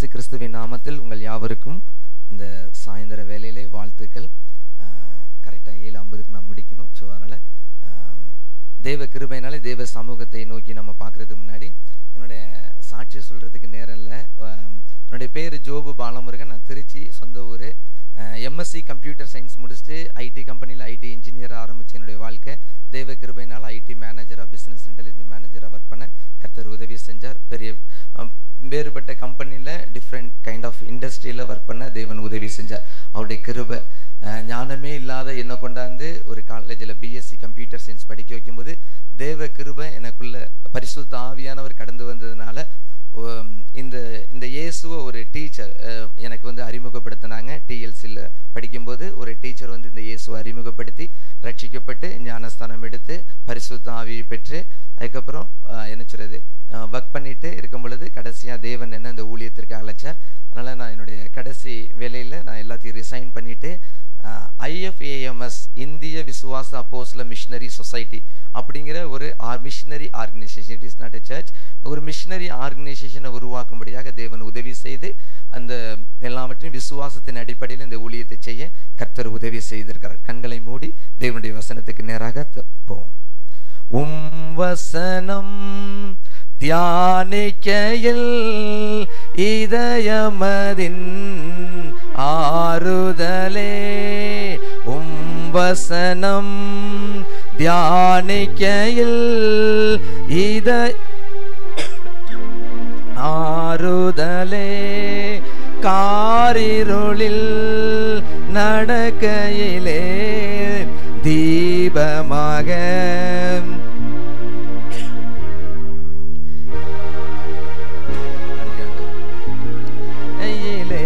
இயேசு கிறிஸ்துவின் நாமத்தில் உங்கள் யாவருக்கும் இந்த சாயந்தர வேலையிலே வாழ்த்துக்கள் கரெக்டாக ஏழு ஐம்பதுக்கு நான் முடிக்கணும் ஸோ அதனால் தேவ கிருபையினாலே தேவ சமூகத்தை நோக்கி நம்ம பார்க்குறதுக்கு முன்னாடி என்னுடைய சாட்சியை சொல்கிறதுக்கு நேரம் இல்லை ஆம், என்னுடைய பேர் ஜோபு பாலமுருகன் நான் திருச்சி சொந்த ஊர் எம்எஸ்சி கம்ப்யூட்டர் சயின்ஸ் முடிச்சுட்டு ஐடி கம்பெனியில் ஐடி இன்ஜினியர் ஆரம்பிச்சு என்னுடைய வாழ்க்கை தேவ கிருபையினால் ஐடி மேனேஜராக பிஸ்னஸ் இன்டெலிஜென்ஸ் மேனேஜராக ஒர்க் பண்ண கர்த்தர் உதவி செஞ்சார் பெரிய அஹ், வேறுபட்ட கம்பெனியில் டிஃப்ரெண்ட் கைண்ட் ஆஃப் இண்டஸ்ட்ரியில் ஒர்க் பண்ண தேவன் உதவி செஞ்சார் அவருடைய கிருபை அஹ், ஞானமே இல்லாத என்னை கொண்டாந்து ஒரு காலேஜில் பிஎஸ்சி கம்ப்யூட்டர் சயின்ஸ் படிக்க வைக்கும்போது தேவ கிருபை எனக்குள்ள பரிசுத்த ஆவியானவர் கடந்து வந்ததுனால உம், இந்த இந்த இயேசுவை ஒரு டீச்சர் எனக்கு வந்து அறிமுகப்படுத்தினாங்க டிஎல்சியில் படிக்கும்போது ஒரு டீச்சர் வந்து இந்த இயேசுவை அறிமுகப்படுத்தி ரட்சிக்கப்பட்டு ஞானஸ்தானம் எடுத்து பரிசுத்த ஆவியை பெற்று அதுக்கப்புறம் அஹ், என்ன சொல்றது ஒர்க் பண்ணிட்டு இருக்கும் பொழுது கடைசியாக தேவன் என்ன இந்த ஊழியத்திற்கு அழைச்சார் அதனால் நான் என்னுடைய கடைசி வேலையில் நான் எல்லாத்தையும் ரிசைன் பண்ணிட்டு ஐஎஃப்ஏஎம்எஸ் இந்திய விசுவாச அப்போஸ்ல மிஷினரி சொசைட்டி அப்படிங்கிற ஒரு or missionary organization it is not a church ஒரு மிஷினரி ஆர்கனைசேஷனை உருவாக்கும்படியாக தேவன் உதவி செய்து அந்த எல்லாவற்றையும் விசுவாசத்தின் அடிப்படையில் இந்த ஊழியத்தை செய்ய கர்த்தர் உதவி செய்திருக்கிறார் கண்களை மூடி தேவனுடைய வசனத்துக்கு நேராக த- போவோம் உம் வசனம் தியானிக்கையில் இதயமதின் ஆறுதலே உம் வசனம் தியானிக்கையில் இத ஆறுதலே காரிருளில் நடக்கையிலே தீபமாக நன்றி ஆண்டவரே. கையிலே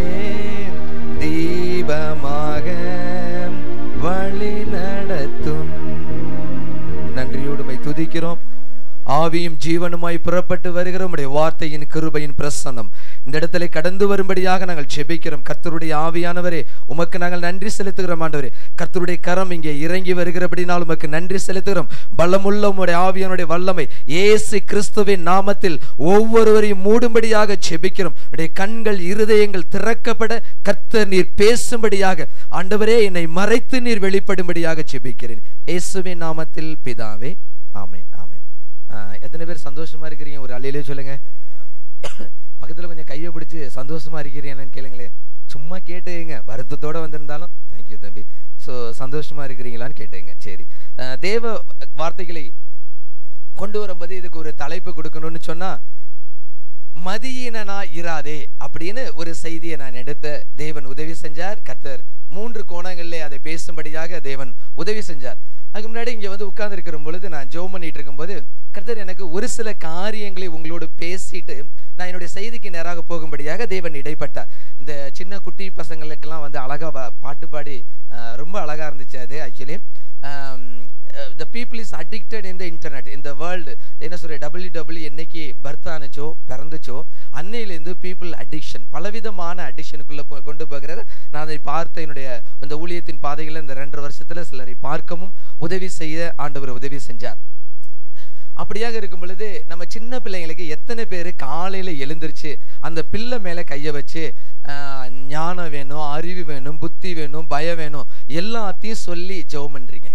தீபமாக வழி நடத்தும் நன்றியோடுமை துதிக்கிறோம் ஆவியும் ஜீவனுமாய் புறப்பட்டு வருகிற உம்முடைய வார்த்தையின் கிருபையின் பிரசன்னம் இந்த இடத்துல கடந்து வரும்படியாக நாங்கள் ஜெபிக்கிறோம் கர்த்தருடைய ஆவியானவரே உமக்கு நாங்கள் நன்றி செலுத்துகிறோம் ஆண்டவரே கர்த்தருடைய கரம் இங்கே இறங்கி வருகிறபடினால் உமக்கு நன்றி செலுத்துகிறோம் பலமுள்ள உம்முடைய ஆவியானுடைய வல்லமை இயேசு கிறிஸ்துவின் நாமத்தில் ஒவ்வொருவரையும் மூடும்படியாக ஜெபிக்கிறோம் உடைய கண்கள் இருதயங்கள் திறக்கப்பட கர்த்தர் நீர் பேசும்படியாக ஆண்டவரே என்னை மறைத்து நீர் வெளிப்படும்படியாக ஜெபிக்கிறேன் இயேசுவின் நாமத்தில் பிதாவே ஆமென் ஆமென் ஆஹ் எத்தனை பேர் சந்தோஷமா இருக்கிறீங்க ஒரு அலையிலே சொல்லுங்க பக்கத்துல கொஞ்சம் கையை பிடிச்சு சந்தோஷமா இருக்கிறீங்களான்னு கேளுங்களேன் சும்மா கேட்டுங்க வருத்தத்தோட வந்திருந்தாலும் தேங்க்யூ தம்பி ஸோ சந்தோஷமா இருக்கிறீங்களான்னு கேட்டுங்க சரி ஆஹ் தேவ வார்த்தைகளை கொண்டு வரும்போது இதுக்கு ஒரு தலைப்பு கொடுக்கணும்னு சொன்னா மதியினனா இராதே அப்படின்னு ஒரு செய்தியை நான் எடுத்த தேவன் உதவி செஞ்சார் கர்த்தர் மூன்று கோணங்களிலே அதை பேசும்படியாக தேவன் உதவி செஞ்சார் அதுக்கு முன்னாடி இங்க வந்து உட்கார்ந்து இருக்கிற பொழுது நான் ஜெபம் பண்ணிட்டு இருக்கும்போது கர்த்தர் எனக்கு ஒரு சில காரியங்களை உங்களோடு பேசிட்டு நான் என்னுடைய செய்திக்கு நேராக போகும்படியாக தேவன் இடைப்பட்டார் இந்த சின்ன குட்டி பசங்களுக்கெல்லாம் வந்து அழகா வ- பாட்டு பாடி அஹ், ரொம்ப அழகா இருந்துச்சு அது actually the people is addicted in the internet இந்த வேர்ல்டு என்ன சொல்ற டபிள்யூ டபிள்யூ என்னைக்கு பர்த் ஆனுச்சோ பிறந்துச்சோ அன்னையிலேருந்து பீப்புள் அடிக்ஷன் பலவிதமான அடிக்ஷனுக்குள்ளே கொண்டு போகிறத நான் அதை பார்த்த என்னுடைய இந்த ஊழியத்தின் பாதைகளில் இந்த ரெண்டரை வருஷத்துல சிலரை பார்க்கவும் உதவி செய்ய ஆண்டவர் உதவி செஞ்சார் அப்படியாக இருக்கும் பொழுது நம்ம சின்ன பிள்ளைங்களுக்கு எத்தனை பேர் காலையில எழுந்திருச்சு அந்த பிள்ளை மேல கைய வச்சு ஆஹ், ஞானம் வேணும் அறிவு வேணும் புத்தி வேணும் பயம் வேணும் எல்லாத்தையும் சொல்லி ஜெபம் பண்றீங்க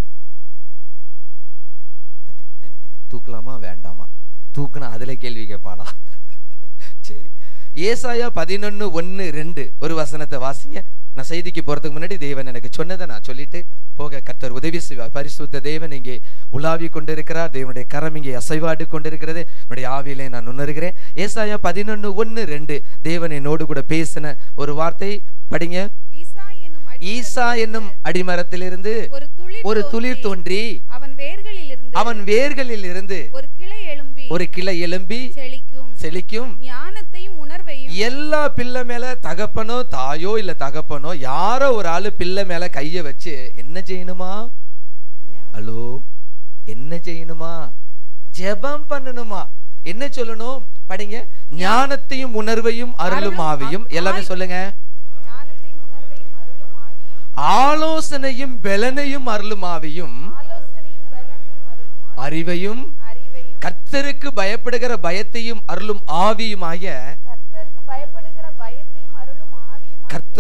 பத்தி- ரெண்டு பேர் தூக்கலாமா வேண்டாமா தூக்குனா அதுல கேள்வி கேட்பானா சரி ஏசாயா பதினொன்னு ஒன்னு ரெண்டு ஒரு வசனத்தை வாசிங்க நான் செய்திக்கு போறதுக்கு முன்னாடி தேவன் எனக்கு சொன்னதை நான் சொல்லிட்டு போக கர்த்தர் உதவி செய்வார் பரிசுத்த தேவன் இங்கே உலாவி கொண்டிருக்கிறார் தேவனுடைய கரம் இங்கே அசைவாடு கொண்டிருக்கிறது என்னுடைய ஆவியிலே நான் உணர்கிறேன் ஏசாயா பதினொன்னு ஒன்னு ரெண்டு தேவன் என்னோடு கூட பேசின ஒரு வார்த்தை படிங்க ஈசா என்னும் ஈசா என்னும் அடிமரத்திலிருந்து ஒரு துளிர் ஒரு துளிர் தோன்றி அவன் வேர்களிலிருந்து அவன் வேர்களில் இருந்து ஒரு கிளை எழும்பி ஒரு கிளை எழும்பி செழிக்கும் செழிக்கும் ஞானத்தையும் உணர்வையும் எல்லா பிள்ளை மேல தகப்பனோ தாயோ இல்ல தகப்பனோ யாரோ ஒரு ஆளு பிள்ளை மேல கைய வச்சு என்ன செய்யணுமா ஹலோ என்ன செய்யணுமா ஜெபம் பண்ணணுமா என்ன சொல்லணும் படிங்க ஞானத்தையும் உணர்வையும் அருளும் ஆவியும் எல்லாமே சொல்லுங்க ஞானத்தையும் உணர்வையும் அருளும் ஆவியும் ஆலோசனையும் பெலனையும் அருளும் ஆவியும் ஆலோசனையும் பலனையும் அருளும் ஆவியும் அறிவையும் அறிவையும் கர்த்தருக்கு பயப்படுகிற பயத்தையும் அருளும் ஆவியுமாகிய கர்த்தருக்கு பயப்படுகிற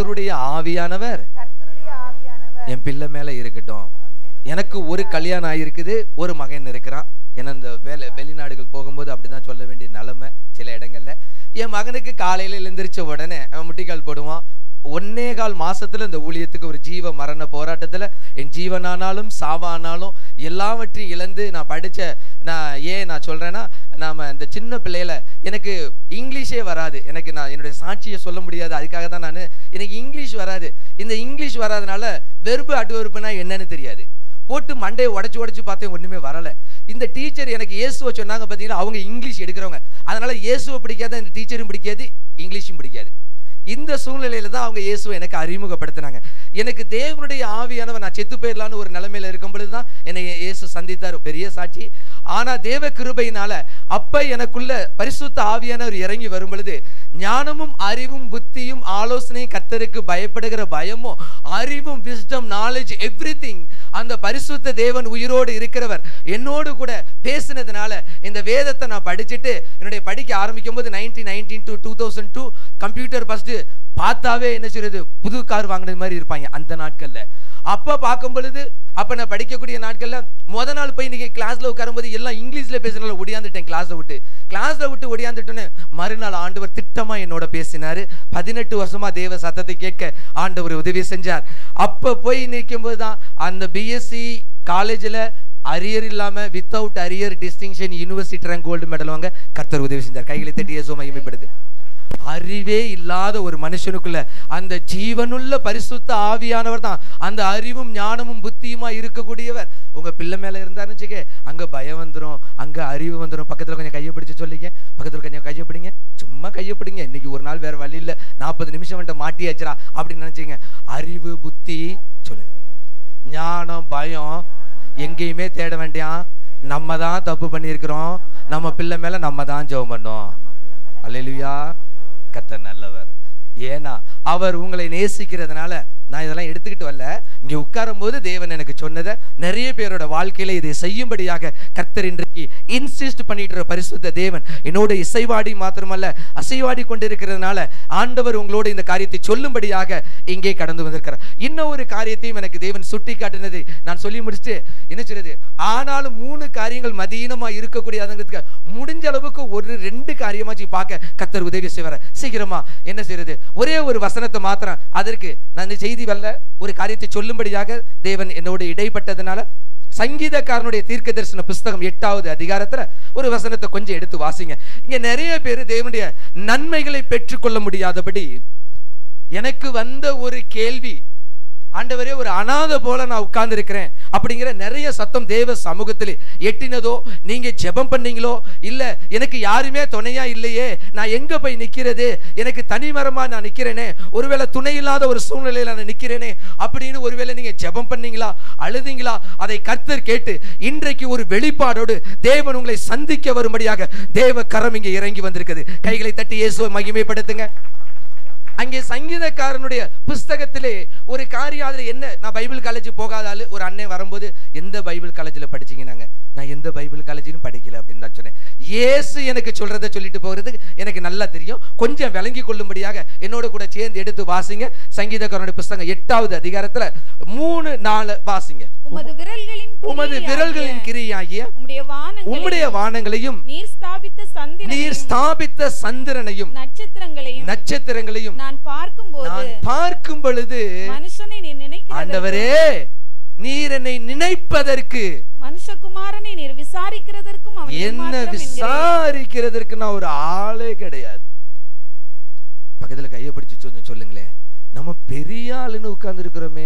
கர்த்தருடைய ஆவியானவர் கர்த்தருடைய ஆவியானவர் என் பிள்ளை மேல இருக்கட்டும் எனக்கு ஒரு கல்யாணம் ஆகிருக்குது ஒரு மகன் இருக்கிறான் ஏன்னா இந்த வேலை வெளிநாடுகள் போகும்போது அப்படிதான் சொல்ல வேண்டிய நிலைமை சில இடங்கள்ல என் மகனுக்கு காலையில எழுந்திரிச்ச உடனே அவன் முட்டிக்கால் போடுவான் ஒன்னே கால் மாசத்துல இந்த ஊழியத்துக்கு ஒரு ஜீவ மரண போராட்டத்துல என் ஜீவனானாலும் சாவானாலும் எல்லாவற்றையும் இழந்து நான் படிச்ச நான் ஏன் நான் சொல்றேன்னா நாம இந்த சின்ன பிள்ளையில எனக்கு இங்கிலீஷே வராது எனக்கு நான் என்னுடைய சாட்சியை சொல்ல முடியாது அதுக்காக தான் நான் எனக்கு இங்கிலீஷ் வராது இந்த இங்கிலீஷ் வராதனால வெறுப்பு அட்டுவெறுப்புனா என்னன்னு தெரியாது போட்டு மண்டையை உடைச்சு உடைச்சு பார்த்தேன் ஒண்ணுமே வரல இந்த டீச்சர் எனக்கு இயேசுவை சொன்னாங்க பார்த்தீங்கன்னா அவங்க இங்கிலீஷ் எடுக்கிறவங்க அதனால இயேசுவை பிடிக்காத இந்த டீச்சரும் பிடிக்காது இங்கிலீஷும் பிடிக்காது இந்த சூழ்நிலையில தான் அவங்க இயேசுவை எனக்கு அறிமுகப்படுத்தினாங்க எனக்கு தேவனுடைய ஆவியானவர் நான் செத்து போயிடலான்னு ஒரு நிலைமையில இருக்கும் பொழுது தான் என்னை இயேசு சந்தித்தார் பெரிய சாட்சி ஆனா தேவ கிருபையினால அப்ப எனக்குள்ள பரிசுத்த ஆவியானவர் இறங்கி வரும் பொழுது ஞானமும் அறிவும் புத்தியும் ஆலோசனையும் கர்த்தருக்கு பயப்படுகிற பயமும் அறிவும் விஸ்டம் நாலேஜ் எவ்ரிதிங் அந்த பரிசுத்த தேவன் உயிரோடு இருக்கிறவர் என்னோடு கூட பேசினதுனால இந்த வேதத்தை நான் படிச்சுட்டு என்னுடைய படிக்க ஆரம்பிக்கும் போது nineteen nineteen to two thousand two computer first பார்த்தாவே என்ன செய்யறது புது கார் வாங்கினது மாதிரி இருப்பாங்க அந்த நாட்கள்ல அப்ப பார்க்கும் பொழுது அப்ப நான் படிக்கக்கூடிய நாட்கள்ல முத நாள் போய் நீங்க கிளாஸ்ல உட்காரும்போது எல்லாம் இங்கிலீஷ்ல பேசுறதுனால ஒடியாந்துட்டேன் கிளாஸை விட்டு கிளாஸ்ல விட்டு ஒடியாந்துட்டோன்னு மறுநாள் ஆண்டவர் திட்டமா என்னோட பேசினாரு பதினெட்டு வருஷமா தேவ சத்தத்தை கேட்க ஆண்டவர் உதவி செஞ்சார் அப்ப போய் நிற்கும்போது தான் அந்த பிஎஸ்சி காலேஜில் அரியர் இல்லாம without arrear distinction university rank gold medal வாங்க கர்த்தர் உதவி செஞ்சார் கைகளை தட்டி இயேசு மகிமைப்படுது அறிவே இல்லாத ஒரு மனுஷனுக்குள்ள அந்த ஜீவனுள்ள பரிசுத்த ஆவியானவர் தான் அந்த அறிவும் ஞானமும் புத்தியுமா இருக்கக்கூடியவர் உங்க பிள்ளை மேல இருந்தாருன்னு வச்சுக்க அங்க பயம் வந்துரும் அங்க அறிவு வந்துரும் பக்கத்துல கொஞ்சம் கையை பிடிச்சு சொல்லிங்க பக்கத்துல கொஞ்சம் கையை பிடிங்க சும்மா கையை பிடிங்க இன்னைக்கு ஒரு நாள் வேற வழி இல்ல நாற்பது நிமிஷம் வந்துட்டு மாட்டியாச்சுரா அப்படின்னு நினைச்சீங்க அறிவு புத்தி சொல்லுங்க ஞானம் பயம் எங்கேயுமே தேட வேண்டியாம் நம்ம தான் தப்பு பண்ணியிருக்கிறோம் நம்ம பிள்ளை மேல நம்ம தான் ஜெபம் பண்ணோம் அல்லேலூயா கர்த்தர் நல்லவர் ஏன்னா அவர் உங்களை நேசிக்கிறதுனால நான் இதெல்லாம் எடுத்துக்கிட்டு வரல இங்க உட்காரும் போது தேவன் எனக்கு சொன்னதை நிறைய பேரோட வாழ்க்கையில இதை செய்யும்படியாக கர்த்தர் இன்றைக்கு இன்சிஸ்ட் பண்ணிட்டு இருக்க பரிசுத்த தேவன் என்னோட இசைவாடி மாத்திரமல்ல அசைவாடி கொண்டிருக்கிறதுனால ஆண்டவர் உங்களோட இந்த காரியத்தை சொல்லும்படியாக இங்கே கடந்து வந்திருக்கிறார் இன்னும் ஒரு காரியத்தையும் எனக்கு தேவன் சுட்டி காட்டினது நான் சொல்லி முடிச்சுட்டு என்ன சொல்றது ஆனாலும் மூணு காரியங்கள் மதீனமா இருக்கக்கூடிய அதுங்கிறதுக்கு முடிஞ்ச அளவுக்கு ஒரு ரெண்டு காரியமாச்சு பார்க்க கர்த்தர் உதவி செய்வார் சீக்கிரமா என்ன செய்யறது ஒரே ஒரு வசனத்தை மாத்திரம் அதற்கு நான் இந்த செய்தி வரல ஒரு காரியத்தை சொல்லும்படியாக தேவன் என்னோடு இடைப்பட்டதுனால சங்கீதக்காரனுடைய தீர்க்க தரிசன புஸ்தகம் எட்டாவது அதிகாரத்துல ஒரு வசனத்தை கொஞ்சம் எடுத்து வாசிங்க இங்க நிறைய பேர் தேவனுடைய நன்மைகளை பெற்றுக்கொள்ள முடியாதபடி எனக்கு வந்த ஒரு கேள்வி ஆண்டவரே ஒரு அனாதை போல நான் உட்கார்ந்து இருக்கிறேன் அப்படிங்கிற நிறைய சத்தம் தேவ சமூகத்தில் எட்டினதோ நீங்க ஜெபம் பண்ணீங்களோ இல்ல எனக்கு யாருமே துணையா இல்லையே நான் எங்க போய் நிக்கிறது எனக்கு தனிமரமா நான் நிக்கிறேனே ஒருவேளை துணை இல்லாத ஒரு சூழ்நிலையில நான் நிக்கிறேனே அப்படின்னு ஒருவேளை நீங்க ஜெபம் பண்ணீங்களா அழுதீங்களா அதை கர்த்தர் கேட்டு இன்றைக்கு ஒரு வெளிப்பாடோடு தேவன் உங்களை சந்திக்க வரும்படியாக தேவ கரம் இங்கே இறங்கி வந்திருக்குது கைகளை தட்டி இயேசுவை மகிமைப்படுத்துங்க அங்கே சங்கீதக்காரனுடைய புஸ்தகத்திலே ஒரு காரியம் அதுல என்ன நான் பைபிள் காலேஜ் போகாத ஆளு ஒரு அண்ணன் வரும்போது எந்த பைபிள் காலேஜில் படிச்சீங்கன்னாங்க நான் எந்த பைபிள் காலேஜிலும் படிக்கல அப்படின்னு தான் சொன்னேன் இயேசு எனக்கு சொல்றதை சொல்லிட்டு போகிறது எனக்கு நல்லா தெரியும் கொஞ்சம் விளங்கி கொள்ளும்படியாக என்னோட கூட சேர்ந்து எடுத்து வாசிங்க சங்கீதக்காரனுடைய புஸ்தகம் எட்டாவது அதிகாரத்துல மூணு நாலு வாசிங்க உமது விரல்களின் உமது கிரியையாகிய விரல்களின் கிரியாகிய உம்முடைய வானங்களையும் உம்முடைய வானங்களையும் நீர் ஸ்தாபித்த நீர் சந்திரனையும் ஸ்தாபித்த சந்திரனையும் நட்சத்திரங்களையும் நட்சத்திரங்களையும் நான் பார்க்கும்போது நான் பார்க்கும் பொழுது மனுஷனை நீர் நினைக்கிறது ஆண்டவரே நீர் என்னை நினைப்பதற்கு மனுஷகுமாரனை நீர் விசாரிக்கிறதற்கும் அவன் என்ன எம்மாத்திரம் என்கிறேன். விசாரிக்கிறதற்கு நான் ஒரு ஆளே கிடையாது பக்கத்துல கையை பிடிச்சு கொஞ்சம் சொல்லுங்களேன் நம்ம பெரிய ஆளுன்னு உட்கார்ந்து இருக்கிறோமே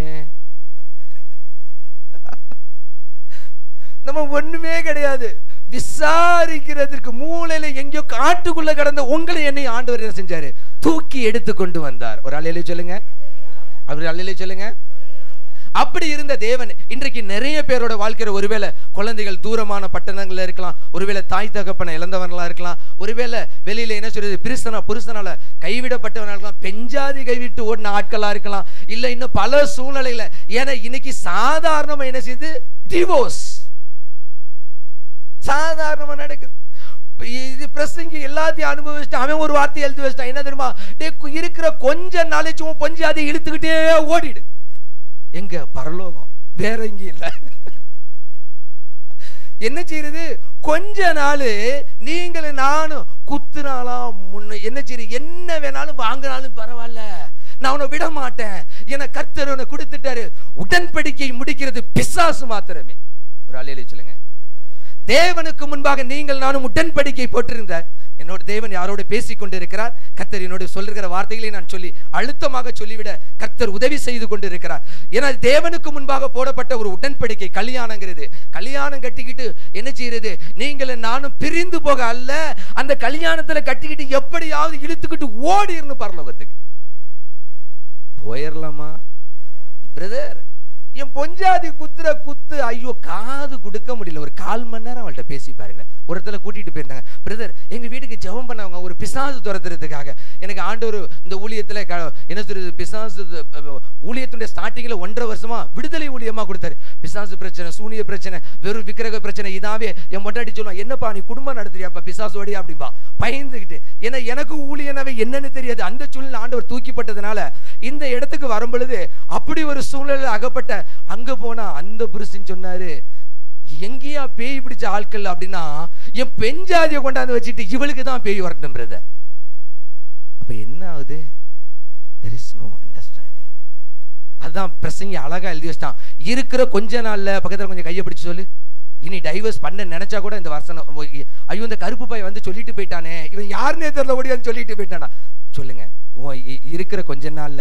நம்ம ஒண்ணுமே கிடையாது விசாரிக்கிறதுக்கு மூளையில எங்கேயோ காட்டுக்குள்ள கடந்த உங்களை என்னை ஆண்டவர் என்ன செஞ்சாரு தூக்கி எடுத்து கொண்டு வந்தார் ஒரு அலையில சொல்லுங்க அவர் அலையில சொல்லுங்க அப்படி இருந்த தேவன் இன்றைக்கு நிறைய பேரோட வாழ்க்கையில ஒருவேளை குழந்தைகள் தூரமான பட்டணங்கள்ல இருக்கலாம் ஒருவேளை தாய் தகப்பனை இழந்தவங்களா இருக்கலாம் ஒருவேளை வெளியில என்ன சொல்றது பிரிசனா புருஷனால கைவிடப்பட்டவனா இருக்கலாம் பெஞ்சாதி கைவிட்டு ஓடின ஆட்களா இருக்கலாம் இல்ல இன்னும் பல சூழ்நிலையில ஏன்னா இன்னைக்கு சாதாரணமா என்ன செய்யுது டிவோர்ஸ் சாதாரணமா நடக்குது இப்ப இது பிரசங்கி எல்லாத்தையும் அனுபவிச்சுட்டு அவன் ஒரு வார்த்தையை எழுதி வச்சிட்டான் என்ன தெரியுமா டே இருக்கிற கொஞ்ச நாளைக்கு உன் பஞ்சாதி இழுத்துக்கிட்டே ஓடிடு எங்க பரலோகம் வேற எங்கேயும் இல்லை என்ன செய்யறது கொஞ்ச நாள் நீங்களும் நானும் குத்துனாலாம் முன்ன என்ன செய்யுது என்ன வேணாலும் வாங்கினாலும் பரவாயில்ல நான் உன்னை விட மாட்டேன் என கர்த்தர் உன்னை கொடுத்துட்டாரு உடன்படிக்கை முடிக்கிறது பிசாசு மாத்திரமே ஒரு அலையில சொல்லுங்க தேவனுக்கு முன்பாக நீங்கள் நானும் உடன்படிக்கை போட்டிருந்த என்னோட தேவன் யாரோடு பேசிக் கொண்டிருக்கிறார் கர்த்தர் என்னோட சொல்லுகிற வார்த்தைகளை நான் சொல்லி அழுத்தமாக சொல்லிவிட கர்த்தர் உதவி செய்து கொண்டிருக்கிறார் ஏன்னா தேவனுக்கு முன்பாக போடப்பட்ட ஒரு உடன்படிக்கை கல்யாணங்கிறது கல்யாணம் கட்டிக்கிட்டு என்ன செய்யறது நீங்கள் நானும் பிரிந்து போக அல்ல அந்த கல்யாணத்துல கட்டிக்கிட்டு எப்படியாவது இழுத்துக்கிட்டு ஓடிடணும் பரலோகத்துக்கு போயிடலாமா பிரதர் என் பொஞ்சாதி குத்துற குத்து ஐயோ காது கொடுக்க முடியல ஒரு கால் மணி நேரம் அவள்கிட்ட பேசி பாருங்க ஒரு இடத்துல கூட்டிட்டு போயிருந்தாங்க பிரதர் எங்க வீட்டுக்கு ஜெபம் பண்ணவங்க ஒரு பிசாசு துரத்துறதுக்காக எனக்கு ஆண்டவர் இந்த ஊழியத்துல க- என்ன சொல்றது பிசாசு அஹ், ஊழியத்துடைய ஸ்டார்டிங்ல ஒன்றரை வருஷமா விடுதலை ஊழியமா கொடுத்தாரு பிசாசு பிரச்சனை சூனிய பிரச்சனை வெறும் விக்கிரக பிரச்சனை இதாவே என் பொண்டாட்டி சொல்லுவான் என்னப்பா நீ குடும்பம் நடத்துறியாப்பா பிசாசோடியா அப்படிம்பா பயந்துகிட்டு ஏன்னா எனக்கு ஊழியனவே என்னன்னு தெரியாது அந்த சூழ்நிலை ஆண்டவர் தூக்கிப்பட்டதுனால இந்த இடத்துக்கு வரும் பொழுது அப்படி ஒரு சூழ்நிலை அகப்பட்ட அங்க போனா அந்த புருஷன் சொன்னாரு எங்கேயா பேய் பிடிச்ச ஆட்கள் அப்படின்னா என் பெஞ்சாதியை கொண்டாந்து வச்சுட்டு இவளுக்கு தான் பேய் வரட்டும் பிரதர் அப்ப என்ன ஆகுது தெர் இஸ் நோ அண்டர்ஸ்டாண்டிங் அதான் பிரசங்கி அழகா எழுதி வச்சிட்டான் இருக்கிற கொஞ்ச நாள்ல பக்கத்துல கொஞ்சம் கையை பிடிச்சு சொல்லு இனி டைவர்ஸ் பண்ண நினைச்சா கூட இந்த வருஷம் ஐயோ இந்த கருப்பு பையன் வந்து சொல்லிட்டு போயிட்டானே இவன் யாருன்னே தெரியல ஓடியான்னு சொல்லிட்டு போயிட்டானா சொல்லுங்க உன் இ- இருக்கிற கொஞ்ச நாள்ல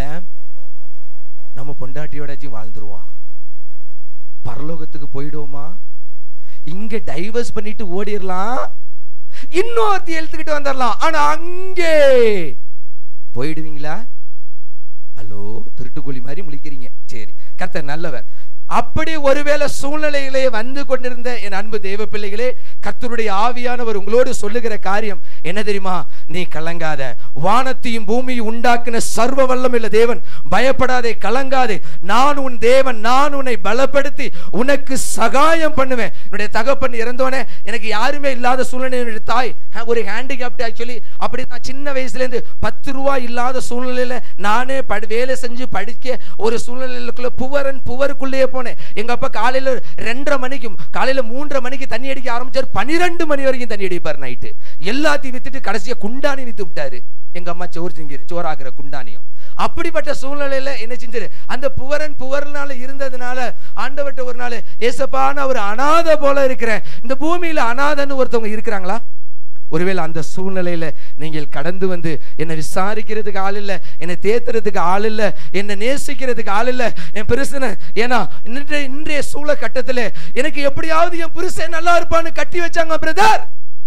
நம்ம பொண்டாட்டியோடச்சும் வாழ்ந்துருவோம் பரலோகத்துக்கு போயிடுவோமா இங்க டைவர்ஸ் பண்ணிட்டு ஓடிரலாம் இன்னொருத்தி எழுத்துக்கிட்டு வந்துடலாம் ஆனா அங்கே போயிடுவீங்களா ஹலோ திருட்டுக்குழி மாதிரி முழிக்கிறீங்க சரி கர்த்தர் நல்லவர் அப்படி ஒருவேளை சூழ்நிலைகளே வந்து கொண்டிருந்த என் அன்பு தேவ பிள்ளைகளே கர்த்தருடைய ஆவியானவர் உங்களோடு சொல்லுகிற காரியம் என்ன தெரியுமா நீ கலங்காத வானத்தையும் பூமியும் உண்டாக்கின சர்வ வல்லமுள்ள தேவன் பயப்படாதே கலங்காதே நான் உன் தேவன் நான் உன்னை பலப்படுத்தி உனக்கு சகாயம் பண்ணுவேன் என்னுடைய தகப்பன் இறந்தோனே எனக்கு யாருமே இல்லாத சூழ்நிலை என்னுடைய தாய் அஹ், ஒரு ஹேண்டிகேப்ட் ஆக்சுவலி அப்படி நான் சின்ன வயசுல இருந்து பத்து ரூபா இல்லாத சூழ்நிலையில நானே படி வேலை செஞ்சு படிக்க ஒரு சூழ்நிலைக்குள்ள புவரன் புவருக்குள்ளேயே போனேன் எங்க அப்பா காலையில ரெண்டரை மணிக்கும் காலையில மூன்றரை மணிக்கு தண்ணி அடிக்க ஆரம்பிச்சாரு பன்னிரெண்டு மணி வரைக்கும் தண்ணி அடிப்பார் நைட்டு எல்லாத்தையும் வித்துட்டு கடைசியா குண்டானி வித்து விட்டாரு எங்க அம்மா சோறு திங்கிற சோறாக்குற குண்டானியும் அப்படிப்பட்ட சூழ்நிலையில என்ன செஞ்சாரு அந்த புவரன் புவரனால இருந்ததுனால ஆண்டவர்ட்ட ஒரு நாள் ஏசப்பான்னு அவர் அனாதை போல இருக்கிறேன் இந்த பூமியில அனாதைன்னு ஒருத்தவங்க இருக்கிறாங்களா ஒருவேளை அந்த சூழ்நிலையில நீங்கள் கடந்து வந்து என்னை விசாரிக்கிறதுக்கு ஆள் இல்ல என்னை தேத்துறதுக்கு ஆள் இல்ல என்னை நேசிக்கிறதுக்கு ஆள் இல்ல என் புருஷனை ஏன்னா இன்றைய இன்றைய சூழ கட்டத்துல எனக்கு எப்படியாவது என் புருஷன் நல்லா இருப்பான்னு கட்டி வச்சாங்க பிரதர்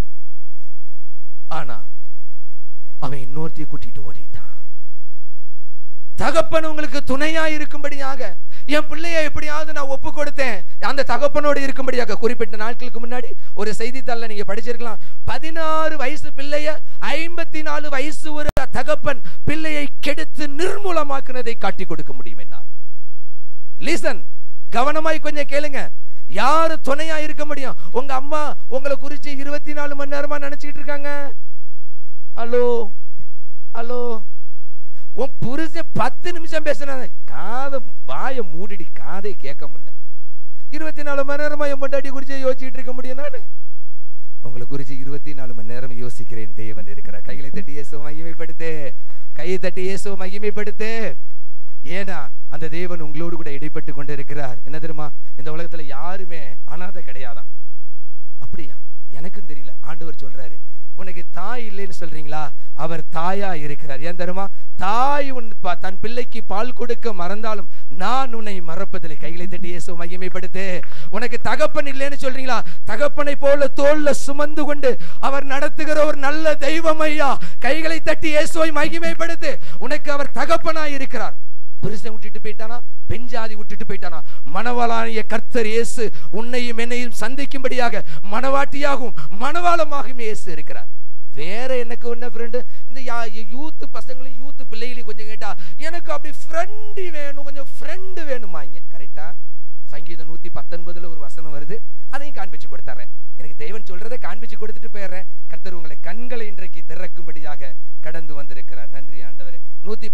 ஆனா அவன் இன்னொருத்தைய கூட்டிட்டு ஓடிட்டான் தகப்பன் உங்களுக்கு துணையா இருக்கும்படியாக என் பிள்ளைய எப்படியாவது நான் ஒப்பு கொடுத்தேன் அந்த தகப்பனோடு இருக்கும்படியாக குறிப்பிட்ட நாட்களுக்கு முன்னாடி ஒரு செய்தித்தாள்ல நீங்க படிச்சிருக்கலாம் பதினாறு வயசு பிள்ளைய ஐம்பத்தி நாலு வயசு ஒரு தகப்பன் பிள்ளையை கெடுத்து நிர்மூலமாக்குனதை காட்டி கொடுக்க முடியும் என்னால் லிசன் கவனமாய் கொஞ்சம் கேளுங்க யாரு துணையா இருக்க முடியும் உங்க அம்மா உங்களை குறிச்சு இருபத்தி நாலு மணி நேரமா நினைச்சுக்கிட்டு இருக்காங்க ஹலோ ஹலோ உன் புருஷன் பத்து நிமிஷம் பேசின காதை வாயை மூடிடி காதை கேட்க முடியல இருபத்தி நாலு மணி நேரமா என் பொண்டாட்டி குறிச்சு யோசிச்சுட்டு இருக்க முடியும் நானு உங்களை குறிச்சு இருபத்தி நாலு மணி நேரம் யோசிக்கிறேன் தேவன் இருக்கிறார் கைகளை தட்டி இயேசுவை மகிமைப்படுத்து கையை தட்டி இயேசுவை மகிமைப்படுத்து ஏன்னா அந்த தேவன் உங்களோடு கூட இடைப்பட்டு கொண்டு இருக்கிறார் என்ன தெரியுமா இந்த உலகத்துல யாருமே அனாதை கிடையாதான் அப்படியா எனக்கும் தெரியல ஆண்டவர் சொல்றாரு உனக்கு தாய் இல்லைன்னு சொல்றீங்களா அவர் தாயா இருக்கிறார் ஏன் தெரியுமா தாய் உன் ப- தன் பிள்ளைக்கு பால் கொடுக்க மறந்தாலும் நான் உன்னை மறப்பதில்லை கைகளை தட்டி இயேசு மகிமைப்படுத்து உனக்கு தகப்பன் இல்லைன்னு சொல்றீங்களா தகப்பனை போல தோல்ல சுமந்து கொண்டு அவர் நடத்துகிற ஒரு நல்ல தெய்வம் ஐயா கைகளை தட்டி இயேசுவை மகிமைப்படுத்து உனக்கு அவர் தகப்பனாய் இருக்கிறார் புருஷன் விட்டுட்டு போயிட்டானா பெண் ஜாதி விட்டுட்டு போயிட்டானா மணவாளானிய கர்த்தர் இயேசு உன்னையும் என்னையும் சந்திக்கும்படியாக மணவாட்டியாகவும் மணவாளமாகவும் இயேசு இருக்கிறார் வேற எனக்கு என்ன ஃப்ரெண்டு இந்த யூத் பசங்களையும் யூத் பிள்ளைகளையும் கொஞ்சம் கேட்டா எனக்கு அப்படி ஃப்ரெண்டு வேணும் கொஞ்சம் ஃப்ரெண்டு வேணுமாங்க கரெக்டா சங்கீதம் நூத்தி பத்தொன்பதுல ஒரு வசனம் வருது அதையும் காண்பிச்சு கொடுத்துறேன் எனக்கு தெய்வன் சொல்றதை காண்பிச்சு கொடுத்துட்டு போயிடுறேன் கர்த்தர்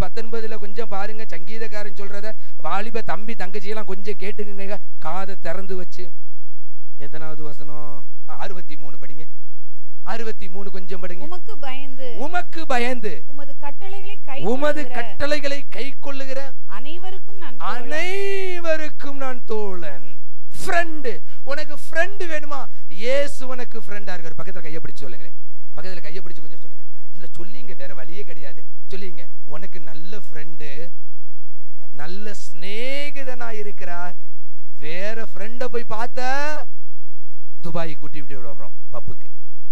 பத்தொன்பதுல கொஞ்சம் பாருங்க சங்கீதக்காரன் சொல்றத வாலிப தம்பி தங்கச்சியெல்லாம் கொஞ்சம் கேட்டுக்குங்க காதை திறந்து வச்சு எத்தனாவது வசனம் அறுபத்தி மூணு படிங்க அறுபத்தி மூணு கொஞ்சம் படிங்க உமக்கு பயந்து உமக்கு பயந்து உமது கட்டளைகளை கை உமது கட்டளைகளை கை கொள்ளுகிற அனைவருக்கும் நான் தோழன். அனைவருக்கும் நான் தோழன் ஃப்ரெண்டு உனக்கு ஃப்ரெண்டு வேணுமா இயேசு உனக்கு ஃப்ரெண்டா இருக்காரு பக்கத்துல கையை பிடிச்சு சொல்லுங்களேன் பக்கத்துல கையை பிடிச்சு கொஞ்சம் சொல்லுங்க இல்ல சொல்லிங்க வேற வழியே கிடையாது சொல்லிங்க உனக்கு நல்ல ஃப்ரெண்டு நல்ல சிநேகிதனா இருக்கிறார் வேற ஃப்ரெண்ட போய் பார்த்த துபாய் கூட்டி விட்டு விடுறோம் பப்புக்கு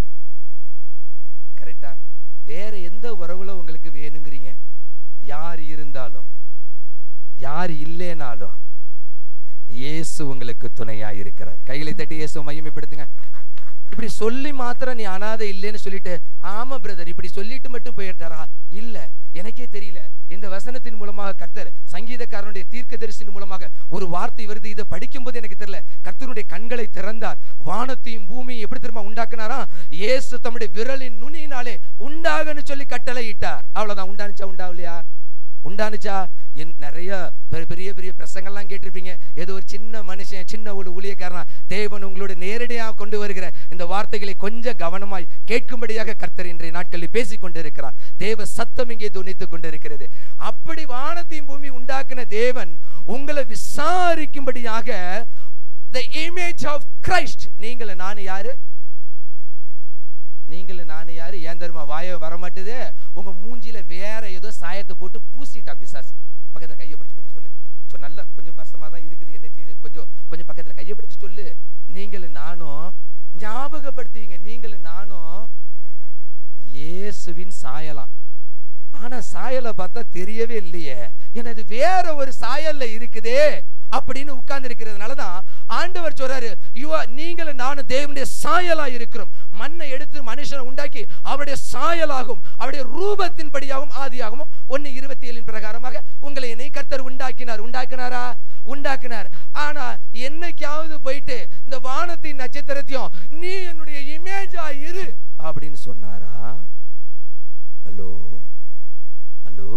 கரெக்டா வேற எந்த உறவுல உங்களுக்கு வேணுங்கிறீங்க யார் இருந்தாலும் யார் இல்லைனாலும் இயேசு உங்களுக்கு துணையா இருக்கிறார் கைகளை தட்டி இயேசு மகிமைப்படுத்துங்க இப்படி சொல்லி மாத்திரம் நீ அனாதை இல்லைன்னு சொல்லிட்டு ஆமா பிரதர் இப்படி சொல்லிட்டு மட்டும் போயிட்டாரா இல்ல எனக்கே தெரியல இந்த வசனத்தின் மூலமாக கர்த்தர் சங்கீதக்காரனுடைய தீர்க்கதரிசின் மூலமாக ஒரு வார்த்தை வருது இதை படிக்கும்போது எனக்கு தெரியல கர்த்தருடைய கண்களை திறந்தார் வானத்தையும் பூமியும் எப்படி தெரியுமா உண்டாக்குனாரா இயேசு தம்முடைய விரலின் நுனியினாலே உண்டாகன்னு சொல்லி கட்டளை இட்டார் அவ்வளவுதான் உண்டானுச்சா உண்டாவலையா உண்டானுச்சா என் நிறைய பெரிய பெரிய பெரிய பிரசங்கள்லாம் கேட்டிருப்பீங்க ஏதோ ஒரு சின்ன மனுஷன் சின்ன ஒரு ஊழியக்காரனா தேவன் உங்களோட நேரடியாக கொண்டு வருகிற இந்த வார்த்தைகளை கொஞ்சம் கவனமாய் கேட்கும்படியாக கர்த்தர் இன்றைய நாட்களில் பேசிக் கொண்டிருக்கிறார் தேவ சத்தம் இங்கே துணித்துக் கொண்டிருக்கிறது அப்படி வானத்தையும் பூமி உண்டாக்கின தேவன் உங்களை விசாரிக்கும்படியாக the image of Christ நீங்கள நானு யாரு நீங்களும் நானும் யாரு ஏன் தெரியுமா வாய வரமாட்டுது உங்க மூஞ்சில வேற ஏதோ சாயத்தை போட்டு பூசிட்டா பிசாசு பக்கத்துல கையை பிடிச்சு கொஞ்சம் சொல்லுங்க சொ நல்ல கொஞ்சம் வசமா தான் இருக்குது என்ன செய்யுது கொஞ்சம் கொஞ்சம் பக்கத்துல கையை பிடிச்சு சொல்லு நீங்களும் நானும் ஞாபகப்படுத்துவீங்க நீங்களும் நானும் இயேசுவின் சாயலாம் ஆனா சாயலை பார்த்தா தெரியவே இல்லையே எனது வேற ஒரு சாயல்ல இருக்குதே அப்படின்னு உட்கார்ந்து இருக்கிறதுனால தான் ஆண்டவர் சொல்றாரு யுவா நீங்களும் நானும் தேவனுடைய சாயலா இருக்கிறோம் மண்ணை எடுத்து மனுஷனை உண்டாக்கி அவருடைய சாயலாகும் அவருடைய ரூபத்தின்படியாகவும் ஆதியாகவும் ஒன்னு இருபத்தி ஏழின் பிரகாரமாக உங்களை என்னை கர்த்தர் உண்டாக்கினார் உண்டாக்கினாரா உண்டாக்கினார் ஆனா என்னைக்காவது போயிட்டு இந்த வானத்தின் நட்சத்திரத்தையும் நீ என்னுடைய இமேஜா இரு அப்படின்னு சொன்னாரா ஹலோ ஹலோ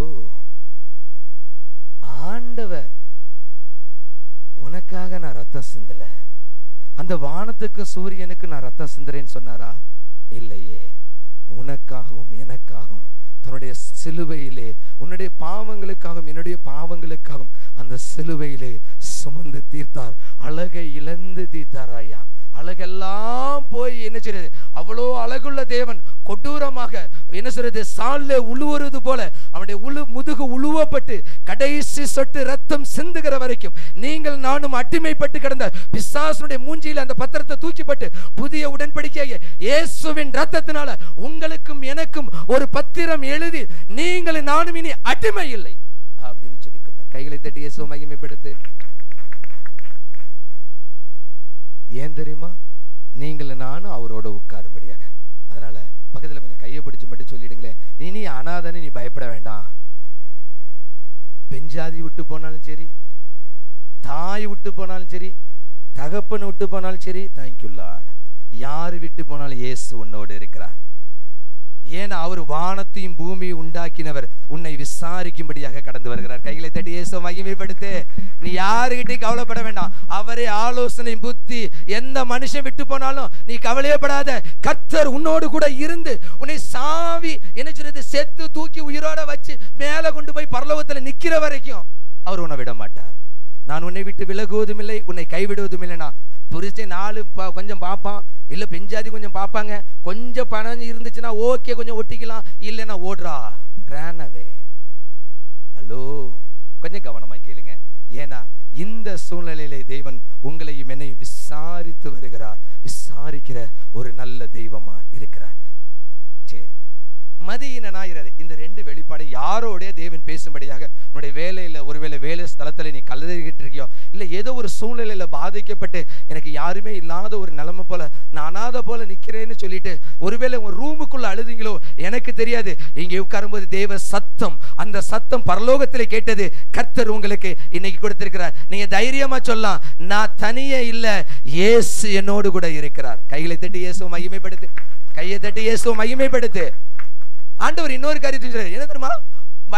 ஆண்டவர் உனக்காக நான் ரத்தம் சிந்தல அந்த வானத்துக்கு சூரியனுக்கு நான் ரத்தம் சிந்துறேன்னு சொன்னாரா இல்லையே உனக்காகவும் எனக்காகவும் தன்னுடைய சிலுவையிலே உன்னுடைய பாவங்களுக்காகவும் என்னுடைய பாவங்களுக்காகவும் அந்த சிலுவையிலே சுமந்து தீர்த்தார் அழகை இழந்து தீர்த்தார் ஐயா அழகெல்லாம் போய் என்ன செய்யறது அவ்வளோ அழகுள்ள தேவன் கொடூரமாக என்ன சொல்றது சால்ல உழுவுறது போல அவனுடைய உழு முதுகு உழுவப்பட்டு கடைசி சொட்டு ரத்தம் சிந்துகிற வரைக்கும் நீங்கள் நானும் அடிமைப்பட்டு கிடந்த பிசாசுடைய மூஞ்சியில அந்த பத்திரத்தை தூக்கிப்பட்டு புதிய உடன்படிக்கையை இயேசுவின் ரத்தத்தினால உங்களுக்கும் எனக்கும் ஒரு பத்திரம் எழுதி நீங்கள் நானும் இனி அடிமை இல்லை அப்படின்னு சொல்லி கைகளை தட்டி இயேசு மகிமைப்படுத்து ஏன் தெரியுமா நீங்களும் நானும் அவரோட உட்காரும்படியாக அதனால பக்கத்துல கொஞ்சம் கையை பிடிச்சு மட்டும் சொல்லிடுங்களேன் நீ நீ அனாதன்னு நீ பயப்பட வேண்டாம் பெஞ்சாதி விட்டு போனாலும் சரி தாய் விட்டு போனாலும் சரி தகப்பன் விட்டு போனாலும் சரி தேங்க்யூ லார்ட் யார் விட்டு போனாலும் இயேசு உன்னோடு இருக்கிறார் ஏன்னா அவர் வானத்தையும் பூமியை உண்டாக்கினவர் உன்னை விசாரிக்கும்படியாக கடந்து வருகிறார் கைகளை தட்டி இயேசு மகிமைப்படுத்து நீ யாருகிட்டையும் கவலைப்பட வேண்டாம் அவரே ஆலோசனை புத்தி எந்த மனுஷன் விட்டு போனாலும் நீ கவலையப்படாத கர்த்தர் உன்னோடு கூட இருந்து உன்னை சாவி என்ன சொல்றது செத்து தூக்கி உயிரோட வச்சு மேல கொண்டு போய் பரலோகத்துல நிக்கிற வரைக்கும் அவர் உன்னை விட மாட்டார் நான் உன்னை விட்டு விலகுவதும் இல்லை உன்னை கைவிடுவதும் இல்லைனா புரிச்சை நாலு ப- கொஞ்சம் பார்ப்பான் இல்ல பெஞ்சாதி கொஞ்சம் பார்ப்பாங்க கொஞ்சம் பணம் இருந்துச்சுன்னா ஓகே கொஞ்சம் ஒட்டிக்கலாம் இல்லைன்னா ஓடுறா ரேனவே ஹலோ கொஞ்சம் கவனமாய் கேளுங்க ஏன்னா இந்த சூழ்நிலையிலே தேவன் உங்களையும் என்னையும் விசாரித்து வருகிறார் விசாரிக்கிற ஒரு நல்ல தெய்வமா இருக்கிறார் சரி மதியினாயிரது இந்த ரெண்டு வெளிப்பாடும் யாரோட தேவன் பேசும்படியாக உன்னுடைய வேலையில ஒருவேளை வேலை ஸ்தலத்துல நீ கல்லறிக்கிட்டு இருக்கியோ இல்ல ஏதோ ஒரு சூழ்நிலையில பாதிக்கப்பட்டு எனக்கு யாருமே இல்லாத ஒரு நிலைமை போல நான் அனாதை போல நிக்கிறேன்னு சொல்லிட்டு ஒருவேளை உங்க ரூமுக்குள்ள அழுதுங்களோ எனக்கு தெரியாது இங்கே உட்காரும்போது தேவ சத்தம் அந்த சத்தம் பரலோகத்திலே கேட்டது கர்த்தர் உங்களுக்கு இன்னைக்கு கொடுத்திருக்கிறார் நீங்க தைரியமா சொல்லலாம் நான் தனியே இல்ல இயேசு என்னோடு கூட இருக்கிறார் கைகளை தட்டி இயேசு மகிமைப்படுத்து கையை தட்டி இயேசு மகிமைப்படுத்து ஆண்டவர் இன்னொரு காரியத்தை சொல்றாரு என்ன தெரியுமா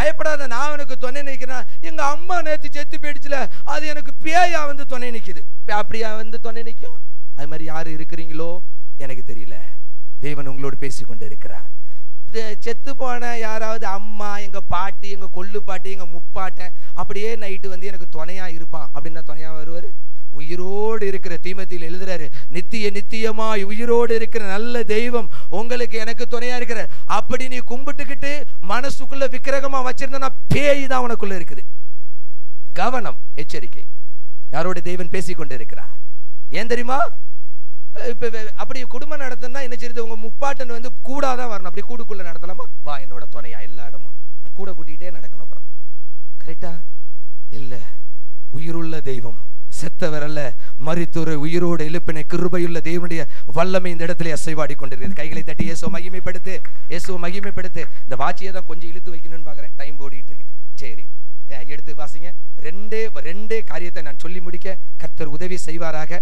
பயப்படாத நான் உனக்கு துணை நிற்கிறேன் எங்க அம்மா நேத்து செத்து போயிடுச்சுல அது எனக்கு பேயா வந்து துணை நிக்குது பே- அப்படியா வந்து துணை நிக்கும் அது மாதிரி யாரு இருக்கிறீங்களோ எனக்கு தெரியல தேவன் உங்களோடு பேசிக்கொண்டு இருக்கிறார் இது செத்து போன யாராவது அம்மா எங்க பாட்டி எங்க கொள்ளு பாட்டி எங்க முப்பாட்டன் அப்படியே நைட்டு வந்து எனக்கு துணையா இருப்பான் அப்படின்னா துணையா வருவாரு உயிரோடு இருக்கிற தீமத்தியில் எழுதுறாரு நித்திய நித்தியமாய் உயிரோடு இருக்கிற நல்ல தெய்வம் உங்களுக்கு எனக்கு துணையா இருக்கிற அப்படி நீ கும்பிட்டுக்கிட்டு மனசுக்குள்ள விக்கிரகமா வச்சிருந்தனா பேய் தான் உனக்குள்ள இருக்குது கவனம் எச்சரிக்கை யாரோட தெய்வன் பேசிக்கொண்டு இருக்கிறார் ஏன் தெரியுமா இப்ப வே- அப்படி குடும்பம் நடத்தணும்னா என்ன செய்யுது உங்க முப்பாட்டன் வந்து கூடாதான் வரணும் அப்படி கூடுக்குள்ள நடத்தலாமா வா என்னோட துணையா எல்லா இடமும் கூட கூட்டிகிட்டே நடக்கணும் அப்புறம் கரெக்டா இல்ல உயிருள்ள தெய்வம் செத்தவர் அல்ல மரித்தொரு உயிரோடு எழுப்பின கிருபையுள்ள தேவனுடைய வல்லமை இந்த இடத்துல அசைவாடி கொண்டிருக்கிறது கைகளை தட்டி இயேசுவை மகிமைப்படுத்து இயேசுவை மகிமைப்படுத்து இந்த வாட்சியை தான் கொஞ்சம் இழுத்து வைக்கணும்னு பார்க்குறேன் டைம் ஓடிட்டு இருக்கு சரி அஹ் எடுத்து வாசிங்க ரெண்டே ரெண்டே காரியத்தை நான் சொல்லி முடிக்க கர்த்தர் உதவி செய்வாராக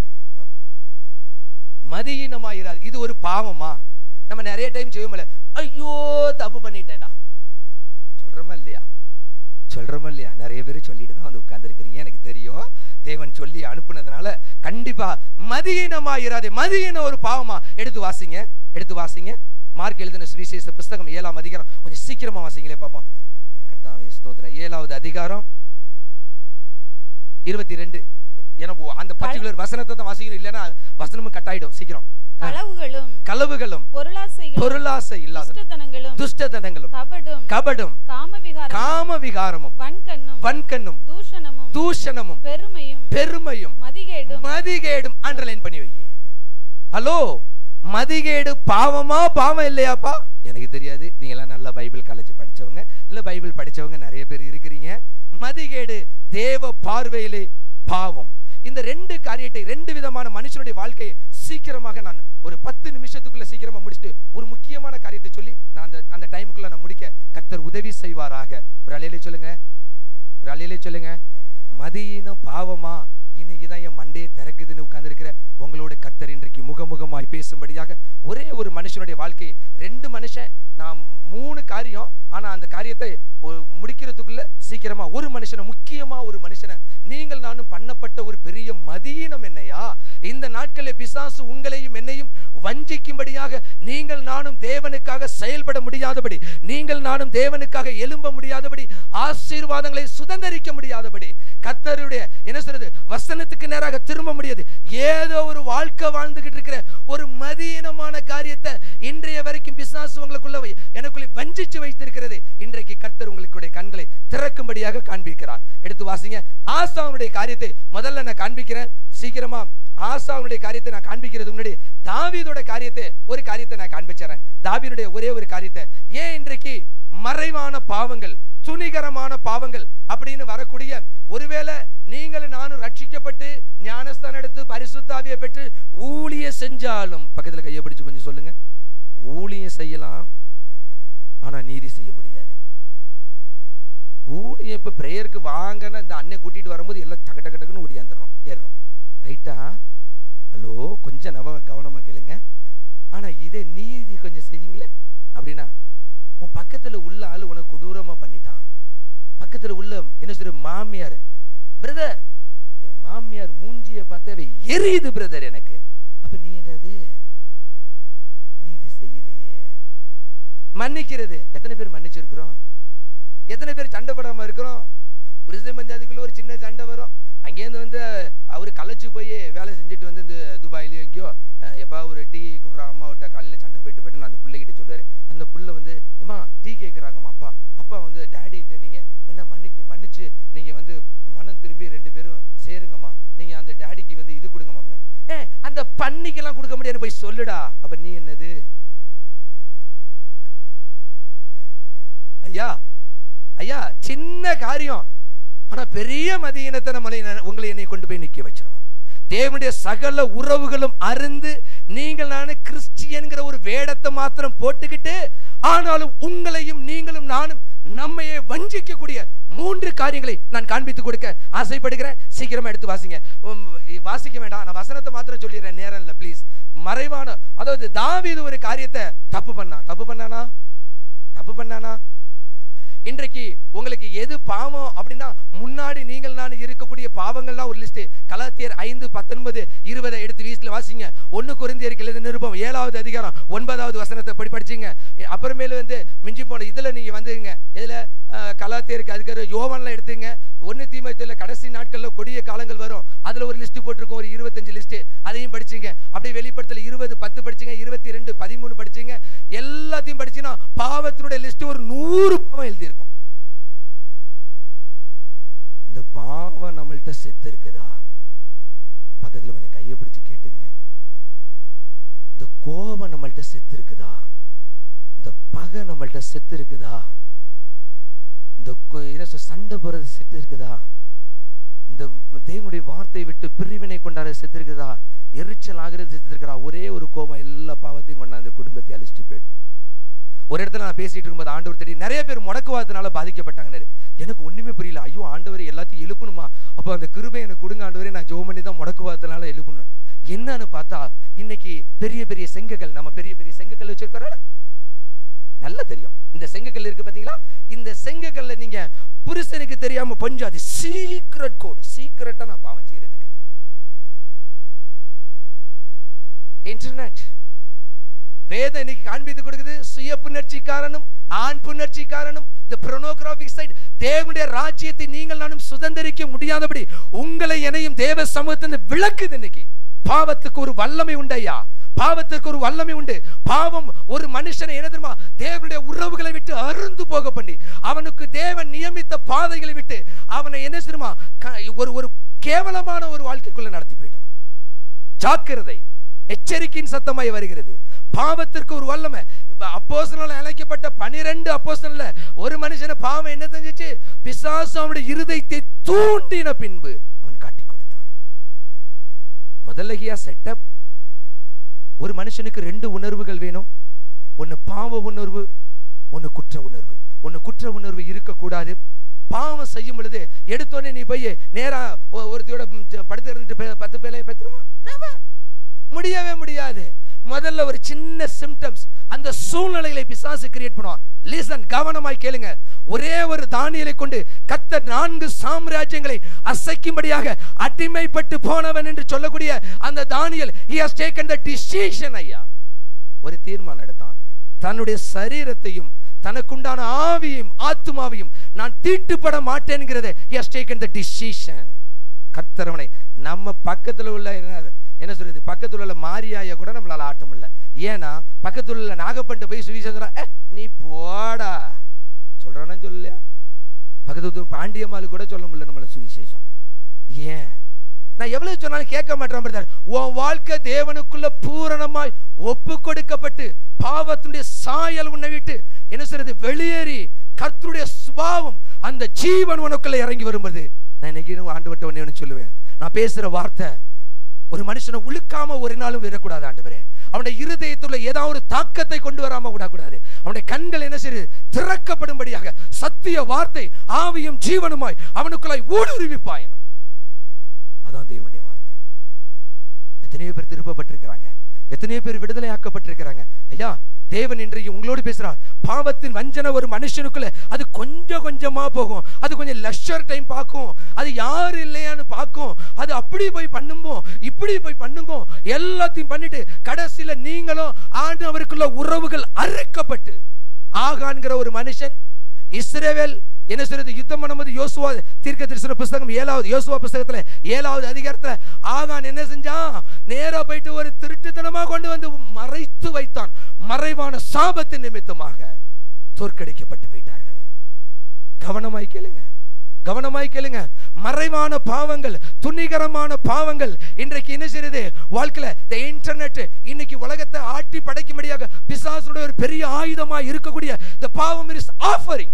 மதியினமாயிராது இது ஒரு பாவமா நம்ம நிறைய டைம் செய்வோம்ல ஐயோ தப்பு பண்ணிட்டேன்டா சொல்றோமா இல்லையா சொல்றோமா இல்லையா நிறைய பேர் சொல்லிட்டு தான் வந்து உட்கார்ந்துருக்கிறீங்க எனக்கு தெரியும் தேவன் சொல்லி அனுப்புனதுனால கண்டிப்பா மதியினமாயிராதே மதியினம் ஒரு பாவமா எடுத்து வாசிங்க எடுத்து வாசிங்க மார்க் எழுதின சுவிசேஷ புஸ்தகம் ஏழாம் அதிகாரம் கொஞ்சம் சீக்கிரமா வாசிங்களே பார்ப்போம் கர்த்தாவே ஸ்தோத்திரம் ஏழாவது அதிகாரம் இருபத்தி ரெண்டு எனக்கு அந்த பர்டிகுலர் வசனத்தை தான் வாசிக்கணும் இல்லைன்னா வசனமும் கட் ஆயிடும் சீக்கிரம் களவுகளும் களவுகளும் பொருளாசைகளும் பொருளாசை இல்லாத துஷ்டத்தனங்களும் துஷ்டத்தனங்களும் கபடும் கபடும் காமவிகாரம் காம விகாரமும் வன்கண்ணும் வன்கண்ணும் தூஷணமும் தூஷணமும் பெருமையும் பெருமையும் மதிகேடும் மதிகேடும் அண்டர்லைன் பண்ணி வை ஹலோ மதிகேடு பாவமா பாவம் இல்லையாப்பா எனக்கு தெரியாது நீங்களாம் நல்லா பைபிள் காலேஜ் படிச்சவங்க இல்ல பைபிள் படிச்சவங்க நிறைய பேர் இருக்கிறீங்க மதிகேடு தேவ பார்வையிலே பாவம் இந்த ரெண்டு காரியத்தை ரெண்டு விதமான மனுஷனுடைய வாழ்க்கையை சீக்கிரமாக நான் ஒரு பத்து நிமிஷத்துக்குள்ள சீக்கிரமா முடிச்சுட்டு ஒரு முக்கியமான காரியத்தை சொல்லி நான் அந்த அந்த டைமுக்குள்ள நான் முடிக்க கர்த்தர் உதவி செய்வாராக ஒரு அலையிலே சொல்லுங்க ஒரு அலையிலே சொல்லுங்க மதியினம் பாவமா இன்னைக்கு தான் என் மண்டையை திறக்குதுன்னு உட்கார்ந்திருக்கிற உங்களோட கர்த்தர் இன்றைக்கு முகமுகமாய் பேசும்படியாக ஒரே ஒரு மனுஷனுடைய வாழ்க்கை ரெண்டு மனுஷன் நான் மூணு காரியம் ஆனா அந்த காரியத்தை ஒ- முடிக்கிறதுக்குள்ள சீக்கிரமா ஒரு மனுஷனை முக்கியமா ஒரு மனுஷனை நீங்கள் நானும் பண்ணப்பட்ட ஒரு பெரிய மதியினம் என்னையா இந்த நாட்களில் பிசாசு உங்களையும் என்னையும் வஞ்சிக்கும்படியாக நீங்கள் நானும் தேவனுக்காக செயல்பட முடியாதபடி நீங்கள் நானும் தேவனுக்காக எழும்ப முடியாதபடி ஆசீர்வாதங்களை சுதந்தரிக்க முடியாதபடி கர்த்தருடைய என்ன சொல்றது வசனத்துக்கு நேராக திரும்ப முடியாது ஏதோ ஒரு வாழ்க்கை வாழ்ந்துகிட்டு இருக்கிற ஒரு மதியீனமான காரியத்தை இன்றைய வரைக்கும் பிசாசு உங்களுக்குள்ள வை- எனக்குள்ளே வஞ்சிச்சு வைத்திருக்கிறது இன்றைக்கு கர்த்தர் உங்களுடைய கண்களை திறக்கும்படியாக காண்பிக்கிறார் எடுத்து வாசிங்க ஆசாவுடைய காரியத்தை முதல்ல நான் காண்பிக்கிறேன் சீக்கிரமா ஆசாவுடைய காரியத்தை நான் காண்பிக்கிறதுக்கு முன்னாடி தாவீதோட காரியத்தை ஒரு காரியத்தை நான் காண்பிச்சறேன் தாவீதுடைய ஒரே ஒரு காரியத்தை ஏன் இன்றைக்கு மறைவான பாவங்கள் துணிகரமான பாவங்கள் அப்படின்னு வரக்கூடிய ஒருவேளை நீங்களும் நானும் ரட்சிக்கப்பட்டு ஞானஸ்தானம் எடுத்து பரிசுத்தாவியை பெற்று ஊழிய செஞ்சாலும் பக்கத்துல கையை பிடிச்சு கொஞ்சம் சொல்லுங்க ஊழியம் செய்யலாம் ஆனா நீதி செய்ய முடியாது ஊழியம் இப்ப பிரேயருக்கு வாங்கன்னு இந்த அண்ணன் கூட்டிட்டு வரும்போது எல்லாம் டக்கு டக்கு டக்குன்னு ஓடியாந்துடுறோம் ஏறுறோம் ரைட்டா ஹலோ கொஞ்சம் நவ கவனமா கேளுங்க ஆனா இதே நீதி கொஞ்சம் செய்யுங்களே அப்படின்னா உன் பக்கத்துல உள்ள ஆளு உனக்கு கொடூரமா பண்ணிட்டான் பக்கத்துல உள்ள என்ன சொல்ற மாமியார் பிரதர் என் மாமியார் மூஞ்சிய பார்த்தாவே எரியுது பிரதர் எனக்கு அப்ப நீ என்னது நீதி செய்யலையே மன்னிக்கிறது எத்தனை பேர் மன்னிச்சிருக்கிறோம் எத்தனை பேர் சண்டை போடாம இருக்கிறோம் புருஷ பஞ்சாயத்துக்குள்ள ஒரு சின்ன சண்டை வரும் அங்கேருந்து வந்து அவர் களைச்சு போய் வேலை செஞ்சுட்டு வந்து இந்த துபாயிலயோ எங்கேயோ அஹ், எப்பா ஒரு டீ கொடுறா அம்மாவிட்ட காலையில் சண்டை போயிட்டு போயிட்டுன்னு அந்த பிள்ளைகிட்ட சொல்லுவாரு அந்த புள்ள வந்து ஏமா டீ கேட்குறாங்கம்மா அப்பா அப்பா வந்து டேடிகிட்ட நீங்க என்ன மன்னிக்கு மன்னிச்சு நீங்க வந்து மனம் திரும்பி ரெண்டு பேரும் சேருங்கம்மா நீங்க அந்த டேடிக்கு வந்து இது கொடுங்கம்மா அப்படின்னு ஏ அந்த பண்ணிக்கெல்லாம் கொடுக்க முடியாதுன்னு போய் சொல்லுடா அப்ப நீ என்னது ஐயா ஐயா சின்ன காரியம் ஆனா பெரிய மதியினத்தை நம்மளை உங்களை என்னை கொண்டு போய் நிக்க வச்சிரும் தேவனுடைய சகல உறவுகளும் அருந்து நீங்கள் நானே கிறிஸ்டியன்கிற ஒரு வேடத்தை மாத்திரம் போட்டுக்கிட்டு ஆனாலும் உங்களையும் நீங்களும் நானும் நம்மையே வஞ்சிக்கக்கூடிய மூன்று காரியங்களை நான் காண்பித்து கொடுக்க ஆசைப்படுகிறேன் சீக்கிரமா எடுத்து வாசிங்க உம், வாசிக்க வேண்டாம் நான் வசனத்தை மாத்திரம் சொல்லிடுறேன் நேரம் இல்லை ப்ளீஸ் மறைவான அதாவது தாவீது ஒரு காரியத்தை தப்பு பண்ணா தப்பு பண்ணானா தப்பு பண்ணானா இன்றைக்கு உங்களுக்கு எது பாவம் அப்படின்னா முன்னாடி நீங்கள் நான் இருக்கக்கூடிய பாவங்கள்லாம் ஒரு லிஸ்ட் கலாத்தியர் ஐந்து பத்தொன்பது இருபதை எடுத்து வீட்டில் வாசிங்க ஒன்னு குறைந்தியருக்கு எழுத நிருபம் ஏழாவது அதிகாரம் ஒன்பதாவது வசனத்தை படி படிச்சீங்க எ- அப்புறமேலு வந்து மிஞ்சி போன இதுல நீங்க வந்துங்க இதுல அஹ், கலாத்தியருக்கு அதுக்கு யோவான்ல எடுத்துங்க ஒன்னு தீமத்தில் கடைசி நாட்கள்ல கொடிய காலங்கள் வரும் அதுல ஒரு லிஸ்ட் போட்டிருக்கோம் ஒரு இருபத்தஞ்சு லிஸ்ட் அதையும் படிச்சீங்க அப்படியே வெளிப்படத்துல இருபது பத்து படிச்சீங்க இருபத்தி ரெண்டு பதிமூணு படிச்சீங்க எல்லாத்தையும் படிச்சீங்கன்னா பாவத்தினுடைய லிஸ்ட் ஒரு நூறு பாவம் எழுதியிருக்கும் இந்த பாவம் நம்மள்ட்ட செத்து இருக்குதா பக்கத்துல கொஞ்சம் கையை பிடிச்சு கேட்டுங்க இந்த கோபம் நம்மள்ட்ட செத்து இருக்குதா இந்த பகை நம்மள்ட்ட செத்து இருக்குதா இந்த கொ- என்ன சொல் சண்டை போறது செத்து இருக்குதா இந்த தேவனுடைய வார்த்தையை விட்டு பிரிவினை கொண்டாட செத்து இருக்குதா எரிச்சல் ஆகிறது செத்து இருக்குதா ஒரே ஒரு கோபம் எல்லா பாவத்தையும் கொண்டாந்து குடும்பத்தை அழிச்சிட்டு போயிடும் ஒரு இடத்துல நான் பேசிட்டு இருக்கும்போது ஆண்டவர் தெரியும் நிறைய பேர் முடக்குவாதத்தினால பாதிக்கப்பட்டாங்க நிறைய. எனக்கு ஒண்ணுமே புரியல ஐயோ ஆண்டவர் எல்லாத்தையும் எழுப்பணுமா அப்போ அந்த கிருபை எனக்கு கொடுங்க ஆண்டவரே நான் ஜெபம் பண்ணி தான் முடக்குவாதத்தினால எழுப்பணும் என்னன்னு பார்த்தா இன்னைக்கு பெரிய பெரிய செங்ககள் நம்ம பெரிய பெரிய செங்கக்கல் வச்சிருக்கிறோம்ல நல்லா தெரியும் இந்த செங்கக்கல் இருக்கு பாத்தீங்களா இந்த செங்கக்கல்ல நீங்க புருஷனுக்கு தெரியாம கொஞ்சம் அது சீக்ரெட் கோட் சீக்ரெட்டா நான் பாவம் செய்யறதுக்கு இன்டர்நெட் வேதம் இன்னைக்கு காண்பித்து கொடுக்குது சுய புணர்ச்சிக்காரனும் ஆண் புணர்ச்சிக்காரனும் இந்த ப்ரோனோகிராபிக் சைட் தேவனுடைய ராஜ்யத்தை நீங்கள் நானும் சுதந்திரிக்க முடியாதபடி உங்களை என்னையும் தேவ சமூகத்திலிருந்து விளக்குது இன்னைக்கு பாவத்துக்கு ஒரு வல்லமை உண்டு ஐயா பாவத்திற்கு ஒரு வல்லமை உண்டு பாவம் ஒரு மனுஷனை என்ன தெரியுமா தேவனுடைய உறவுகளை விட்டு அருந்து போக பண்ணி அவனுக்கு தேவன் நியமித்த பாதைகளை விட்டு அவனை என்ன தெரியுமா க- ஒரு ஒரு கேவலமான ஒரு வாழ்க்கைக்குள்ள நடத்தி போயிட்டான் ஜாக்கிரதை எச்சரிக்கையின் சத்தமாய் வருகிறது பாவத்திற்கு ஒரு வல்லமை அப்போஸ்தலனால அழைக்கப்பட்ட பனிரெண்டு அப்போஸ்தலன்ல ஒரு மனுஷனை பாவம் என்ன செஞ்சுச்சு பிசாசு அவனுடைய இருதயத்தை தூண்டின பின்பு அவன் காட்டி கொடுத்தான் முதல்லகியா செட்டப் ஒரு மனுஷனுக்கு ரெண்டு உணர்வுகள் வேணும் ஒன்னு பாவ உணர்வு ஒன்னு குற்ற உணர்வு ஒன்னு குற்ற உணர்வு இருக்கக்கூடாது பாவம் செய்யும் பொழுது எடுத்தோடனே நீ போய் நேரா ஒ- ஒருத்தியோட ம், ஜ- படுத்து இருந்துட்டு பே- பத்து பேலையை பெற்றுருவான் Never. முடியவே முடியாது முதல்ல ஒரு சின்ன சிம்டம்ஸ் அந்த சூழ்நிலைகளை பிசாசு கிரியேட் பண்ணுவான் லிசன் கவனமாய் கேளுங்க ஒரே ஒரு தானியலை கொண்டு கத்த நான்கு சாம்ராஜ்யங்களை அசைக்கும்படியாக அடிமைப்பட்டு போனவன் என்று சொல்லக்கூடிய அந்த Daniel he has taken the decision ஐயா ஒரு தீர்மானம் எடுத்தான் தன்னுடைய சரீரத்தையும் தனக்குண்டான ஆவியையும் ஆத்துமாவையும் நான் தீட்டுப்பட மாட்டேன்கிறத he has taken the decision கர்த்தரவனை நம்ம பக்கத்துல உள்ள என்ன என்ன சொல்றது பக்கத்துல உள்ள மாரியாய கூட நம்மளால ஆட்ட முடியல ஏன்னா பக்கத்துல உள்ள நாகப்பண்ட போய் சுவிசேஷம் "ஏ, நீ போடா சொல்றானு சொல்லலையா பக்கத்து பாண்டியம்மாளு கூட சொல்ல முடியல நம்மள சுவிசேஷம் ஏன் நான் எவ்வளவு சொன்னாலும் கேட்க மாட்டேன் பிரதர் உன் வாழ்க்கை தேவனுக்குள்ள பூரணமாய் ஒப்பு கொடுக்கப்பட்டு பாவத்தினுடைய சாயல் உன்னை விட்டு என்ன சொல்றது வெளியேறி கர்த்தருடைய சுபாவம் அந்த ஜீவன் உனக்குள்ள இறங்கி வரும்போது நான் இன்னைக்கு ஆண்டு ஒண்ணே ஒன்று சொல்லுவேன் நான் பேசுற வார்த்தை ஒரு மனுஷனை உழுக்காம ஒரு நாளும் விடக்கூடாது ஆண்டவரே அவனுடைய இருதயத்துள்ள ஏதாவது ஒரு தாக்கத்தை கொண்டு வராம விடக்கூடாது அவனுடைய கண்கள் என்ன செய்யுது திறக்கப்படும்படியாக சத்திய வார்த்தை ஆவியும் ஜீவனுமாய் அவனுக்குள்ளாய் ஊடுருவி பாயணும் அதான் தேவனுடைய வார்த்தை எத்தனையோ பேர் திருப்பப்பட்டிருக்கிறாங்க எத்தனையோ பேர் விடுதலை ஆக்கப்பட்டிருக்கிறாங்க ஐயா தேவன் இன்றைக்கு உங்களோடு பேசுறார் பாவத்தின் வஞ்சனை ஒரு மனுஷனுக்குள்ள அது கொஞ்சம் கொஞ்சமா போகும் அது கொஞ்சம் லெஷர் டைம் பார்க்கும் அது யார் இல்லையான்னு பார்க்கும் அது அப்படி போய் பண்ணுமோ இப்படி போய் பண்ணுங்க எல்லாத்தையும் பண்ணிட்டு கடைசியில நீங்களும் ஆண்டவருக்குள்ள உறவுகள் அறுக்கப்பட்டு ஆகான்கிற ஒரு மனுஷன் இஸ்ரவேல் என்ன சொல்றது யுத்தம் பண்ணும்போது யோசுவா தீர்க்க தரிசன புஸ்தகம் ஏழாவது யோசுவா புஸ்தகத்துல ஏழாவது அதிகாரத்துல ஆகான் என்ன செஞ்சான் நேரா போயிட்டு ஒரு திருட்டுத்தனமா கொண்டு வந்து மறைத்து வைத்தான் மறைவான சாபத்தின் நிமித்தமாக தோற்கடிக்கப்பட்டு போயிட்டார்கள் கவனமாய் கேளுங்க கவனமாய் கேளுங்க மறைவான பாவங்கள் துணிகரமான பாவங்கள் இன்றைக்கு என்ன செய்யுது வாழ்க்கையில இந்த இன்டர்நெட் இன்னைக்கு உலகத்தை ஆட்டி படைக்கும்படியாக பிசாசுடைய ஒரு பெரிய ஆயுதமா இருக்கக்கூடிய இந்த பாவம் இஸ் ஆஃபரிங்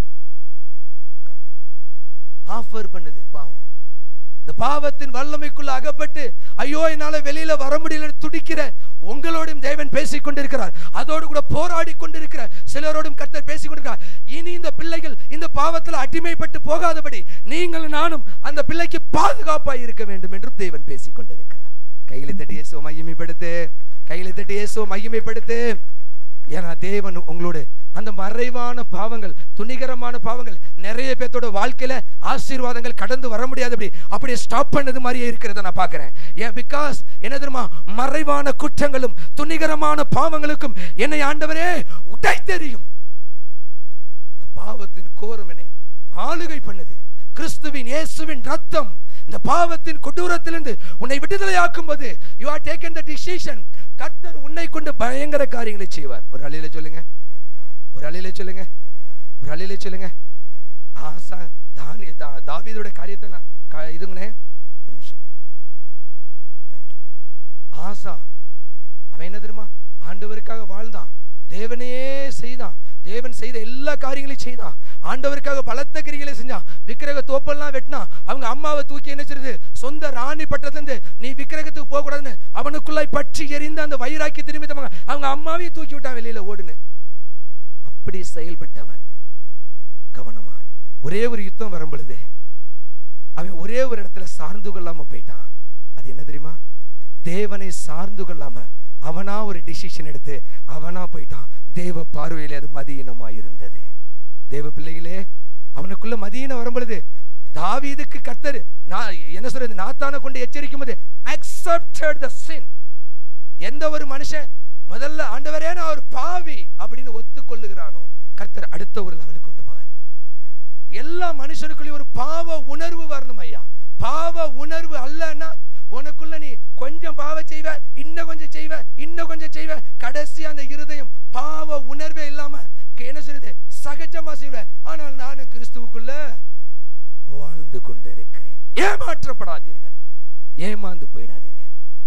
ஆஃபர் பண்ணுது பாவம் இந்த பாவத்தின் வல்லமைக்குள்ள அகப்பட்டு ஐயோ என்னால வெளியில வர முடியல துடிக்கிற உங்களோடும் தேவன் பேசிக் கொண்டிருக்கிறார் அதோடு கூட போராடி கொண்டிருக்கிற சிலரோடும் கர்த்தர் பேசிக் கொண்டிருக்கிறார் இனி இந்த பிள்ளைகள் இந்த பாவத்தில் அடிமைப்பட்டு போகாதபடி நீங்கள் நானும் அந்த பிள்ளைக்கு பாதுகாப்பாய் இருக்க வேண்டும் என்றும் தேவன் பேசிக் கொண்டிருக்கிறார் கையில தட்டி இயேசுவை மகிமைப்படுத்து கையில தட்டி இயேசுவை மகிமைப்படுத்து ஏன்னா தேவன் உங்களோட அந்த மறைவான பாவங்கள் துணிகரமான பாவங்கள் நிறைய பேர்த்தோட வாழ்க்கையில ஆசீர்வாதங்கள் கடந்து வர முடியாது அப்படி அப்படியே ஸ்டாப் பண்ணது மாதிரியே இருக்கிறத நான் பார்க்கிறேன் ஏன் பிகாஸ் என்ன தெரியுமா மறைவான குற்றங்களும் துணிகரமான பாவங்களுக்கும் என்னை ஆண்டவரே உடை தெரியும் இந்த பாவத்தின் கோரமனை ஆளுகை பண்ணுது கிறிஸ்துவின் இயேசுவின் ரத்தம் இந்த பாவத்தின் கொடூரத்திலிருந்து உன்னை விடுதலையாக்கும் போது you are taken the decision கர்த்தர் உன்னை கொண்டு பயங்கர காரியங்களை செய்வார் ஒரு அழியில சொல்லுங்க ஒரு அழியில சொல்லுங்க ஒரு அழியில சொல்லுங்க ஆசா தானி தா தாவீதோட காரியத்தை நான் க- இதுங்கண்ணே ஒரு நிமிஷம் தேங்க்யூ ஆசா அவன் என்ன தெரியுமா ஆண்டவருக்காக வாழ்ந்தான் தேவனையே செய்தான் தேவன் செய்த எல்லா காரியங்களையும் செய்தான் ஆண்டவருக்காக பலத்த கிரிகளை செஞ்சான் விக்கிரக தோப்பெல்லாம் வெட்டினான் அவங்க அம்மாவை தூக்கி என்ன செய்யுது சொந்த ராணி பட்டத்திலிருந்து நீ விக்கிரகத்துக்கு போக கூடாதுன்னு அவனுக்குள்ளாய் பற்றி எரிந்த அந்த வைராக்கி திரும்பி அவங்க அம்மாவையும் தூக்கி விட்டான் வெளியில ஓடுன்னு அப்படி செயல்பட்டவன் கவனமா ஒரே ஒரு யுத்தம் வரும் பொழுது அவன் ஒரே ஒரு இடத்துல சார்ந்து கொள்ளாம போயிட்டான் அது என்ன தெரியுமா தேவனை சார்ந்து கொள்ளாம அவனா ஒரு டிசிஷன் எடுத்து அவனா போயிட்டான் தேவ பார்வையிலே அது மதியினமா இருந்தது தேவ பிள்ளைகளே அவனுக்குள்ள மதியினம் வரும் பொழுது தாவீதுக்கு கர்த்தர் நான் என்ன சொல்றது நாத்தானை கொண்டு எச்சரிக்கும் போது accepted the sin எந்த ஒரு மனுஷன் முதல்ல ஆண்டவரே நான் ஒரு பாவி அப்படின்னு ஒத்துக்கொள்ளுகிறானோ கர்த்தர் அடுத்த ஒரு லெவலுக்கு கொண்டு போவார் எல்லா மனுஷனுக்குள்ளேயும் ஒரு பாவ உணர்வு வரணும் ஐயா பாவ உணர்வு அல்லன்னா உனக்குள்ள நீ கொஞ்சம் பாவ செய்வ இன்னும் கொஞ்சம் செய்வ இன்னும் கொஞ்சம் செய்வ கடைசி அந்த இருதயம் பாவ உணர்வே இல்லாம க- என்ன சொல்றது சகஜமா செய்வ ஆனால் நானும் கிறிஸ்துவுக்குள்ள வாழ்ந்து கொண்டிருக்கிறேன் ஏமாற்றப்படாதீர்கள் ஏமாந்து போயிடாதீங்க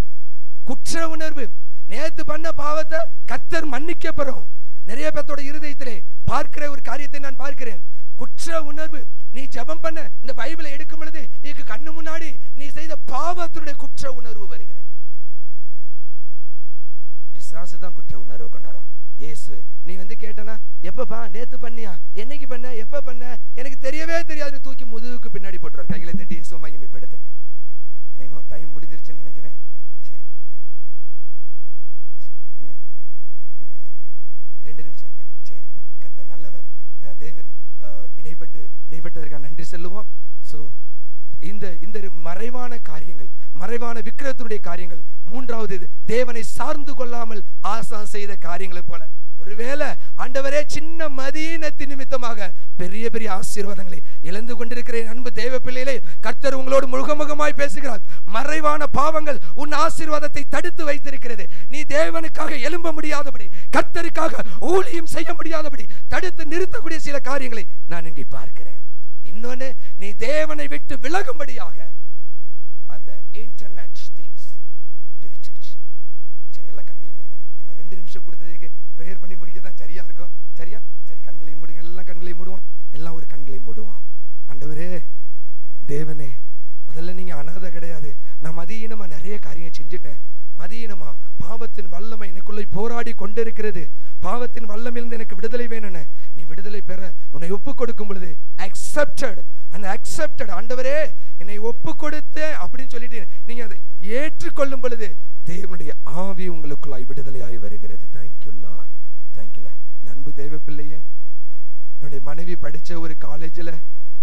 குற்ற உணர்வு நேத்து பண்ண பாவத்தை கர்த்தர் மன்னிக்க பெறும் நிறைய பேர்த்தோட இருதயத்திலே பார்க்கிற ஒரு காரியத்தை நான் பார்க்கிறேன் குற்ற உணர்வு நீ ஜெபம் பண்ண இந்த பைபிளை எடுக்கும் பொழுது இதுக்கு கண்ணு முன்னாடி நீ செய்த பாவத்தினுடைய குற்ற உணர்வு வருகிறது பிசாசு தான் குற்ற உணர்வு கொண்டாடும் இயேசு நீ வந்து கேட்டனா எப்பப்பா நேத்து பண்ணியா என்னைக்கு பண்ண எப்ப பண்ண எனக்கு தெரியவே தெரியாதுன்னு தூக்கி முதுகுக்கு பின்னாடி போட்டுறார் கைகளை தட்டி சும்மா இமைப்படுத்து டைம் முடிஞ்சிருச்சுன்னு நினைக்கிறேன் சரி இன்னும் முடிஞ்சிருச்சு ரெண்டு நிமிஷம் இருக்காங்க சரி கர்த்தர் நல்லவர் அஹ் தேவன் அஹ், இடைப்பட்டு இடைப்பட்டதற்காக நன்றி சொல்லுவோம் ஸோ இந்த இந்த ஒரு மறைவான காரியங்கள் மறைவான விக்கிரகத்தினுடைய காரியங்கள் மூன்றாவது இது தேவனை சார்ந்து கொள்ளாமல் ஆசா செய்த காரியங்களைப் போல ஒருவேளை ஆண்டவரே சின்ன மதீனத்தின் நிமித்தமாக பெரிய பெரிய ஆசீர்வாதங்களை இழந்து கொண்டிருக்கிற என் அன்பு தேவ பிள்ளைகளே கர்த்தர் உங்களோடு முகமுகமாய் பேசுகிறார் மறைவான பாவங்கள் உன் ஆசீர்வாதத்தை தடுத்து வைத்திருக்கிறது நீ தேவனுக்காக எழும்ப முடியாதபடி கர்த்தருக்காக ஊழியம் செய்ய முடியாதபடி தடுத்து நிறுத்தக்கூடிய சில காரியங்களை நான் இங்கே பார்க்கிறேன் இன்னொன்னு நீ தேவனை விட்டு விலகும்படியாக அந்த இன்டர்நெட் திங்ஸ் பிரிச்சிருச்சு சரி எல்லாம் கண்களையும் மூடுங்க இன்னும் ரெண்டு நிமிஷம் கொடுத்ததுக்கு ப்ரேயர் பண்ணி முடிக்க தான் சரியா இருக்கும் சரியா சரி கண்களையும் மூடுங்க எல்லாம் கண்களையும் மூடுவோம் எல்லாம் ஒரு கண்களையும் மூடுவோம் ஆண்டவரே தேவனே முதல்ல நீங்க அனாதை கிடையாது நான் மதியினமா நிறைய காரியம் செஞ்சுட்டேன் மதியினமா பாவத்தின் வல்லமை எனக்குள்ளே போராடி கொண்டிருக்கிறது பாவத்தின் வல்லமிலிருந்து எனக்கு விடுதலை வேணும்னு நீ விடுதலை பெற உன்னை ஒப்பு கொடுக்கும் பொழுது அக்செப்டட் அந்த அக்செப்டட் ஆண்டவரே என்னை ஒப்பு கொடுத்தேன் அப்படின்னு சொல்லிட்டு நீங்க அதை ஏற்றுக்கொள்ளும் பொழுது தேவனுடைய ஆவி உங்களுக்குள்ளாய் விடுதலையாய் வருகிறது தேங்க்யூ லார்ட் தேங்க்யூ நண்பு தேவ பிள்ளையே என்னுடைய மனைவி படிச்ச ஒரு காலேஜில்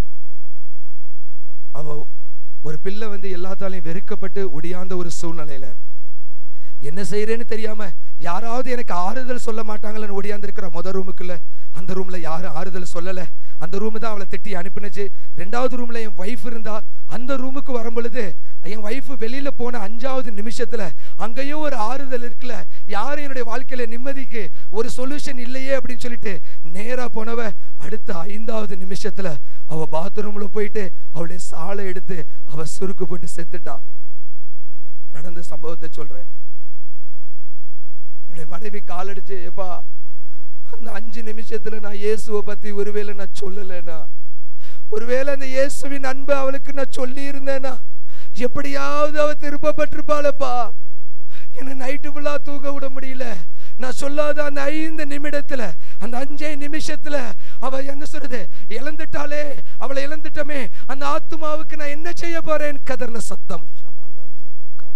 அவ ஒரு பிள்ளை வந்து எல்லாத்தாலையும் வெறுக்கப்பட்டு ஒடியாந்த ஒரு சூழ்நிலையில என்ன செய்யறேன்னு தெரியாம யாராவது எனக்கு ஆறுதல் சொல்ல மாட்டாங்கன்னு ஒடியாந்துருக்கிற முத ரூமுக்குள்ள அந்த ரூம்ல யாரும் ஆறுதல் சொல்லல அந்த ரூம் தான் அவளை திட்டி அனுப்பினுச்சு ரெண்டாவது ரூம்ல என் ஒய்ஃப் இருந்தா அந்த ரூமுக்கு வரும் பொழுது என் ஒய்ஃப் வெளியில போன அஞ்சாவது நிமிஷத்துல அங்கேயும் ஒரு ஆறுதல் இருக்குல்ல யாரும் என்னுடைய வாழ்க்கையில நிம்மதிக்கு ஒரு சொல்யூஷன் இல்லையே அப்படின்னு சொல்லிட்டு நேரா போனவ அடுத்த ஐந்தாவது நிமிஷத்துல அவ பாத்ரூம்ல போயிட்டு அவளுடைய சாலை எடுத்து அவ சுருக்கு போட்டு செத்துட்டா நடந்த சம்பவத்தை சொல்றேன் என்னுடைய மனைவி காலடிச்சு எப்பா அந்த அஞ்சு நிமிஷத்துல நான் இயேசுவை பத்தி ஒருவேளை நான் சொல்லலைனா ஒருவேளை அந்த இயேசுவின் அன்பு அவளுக்கு நான் சொல்லி இருந்தேனா எப்படியாவது அவ திருப்பப்பட்டிருப்பாளப்பா என்ன நைட்டு ஃபுல்லா தூங்க விட முடியல நான் சொல்லாத அந்த ஐந்து நிமிடத்துல அந்த அஞ்சே நிமிஷத்துல அவ என்ன சொல்றது இழந்துட்டாளே அவளை இழந்துட்டமே அந்த ஆத்துமாவுக்கு நான் என்ன செய்ய போறேன் கதர்ன சத்தம்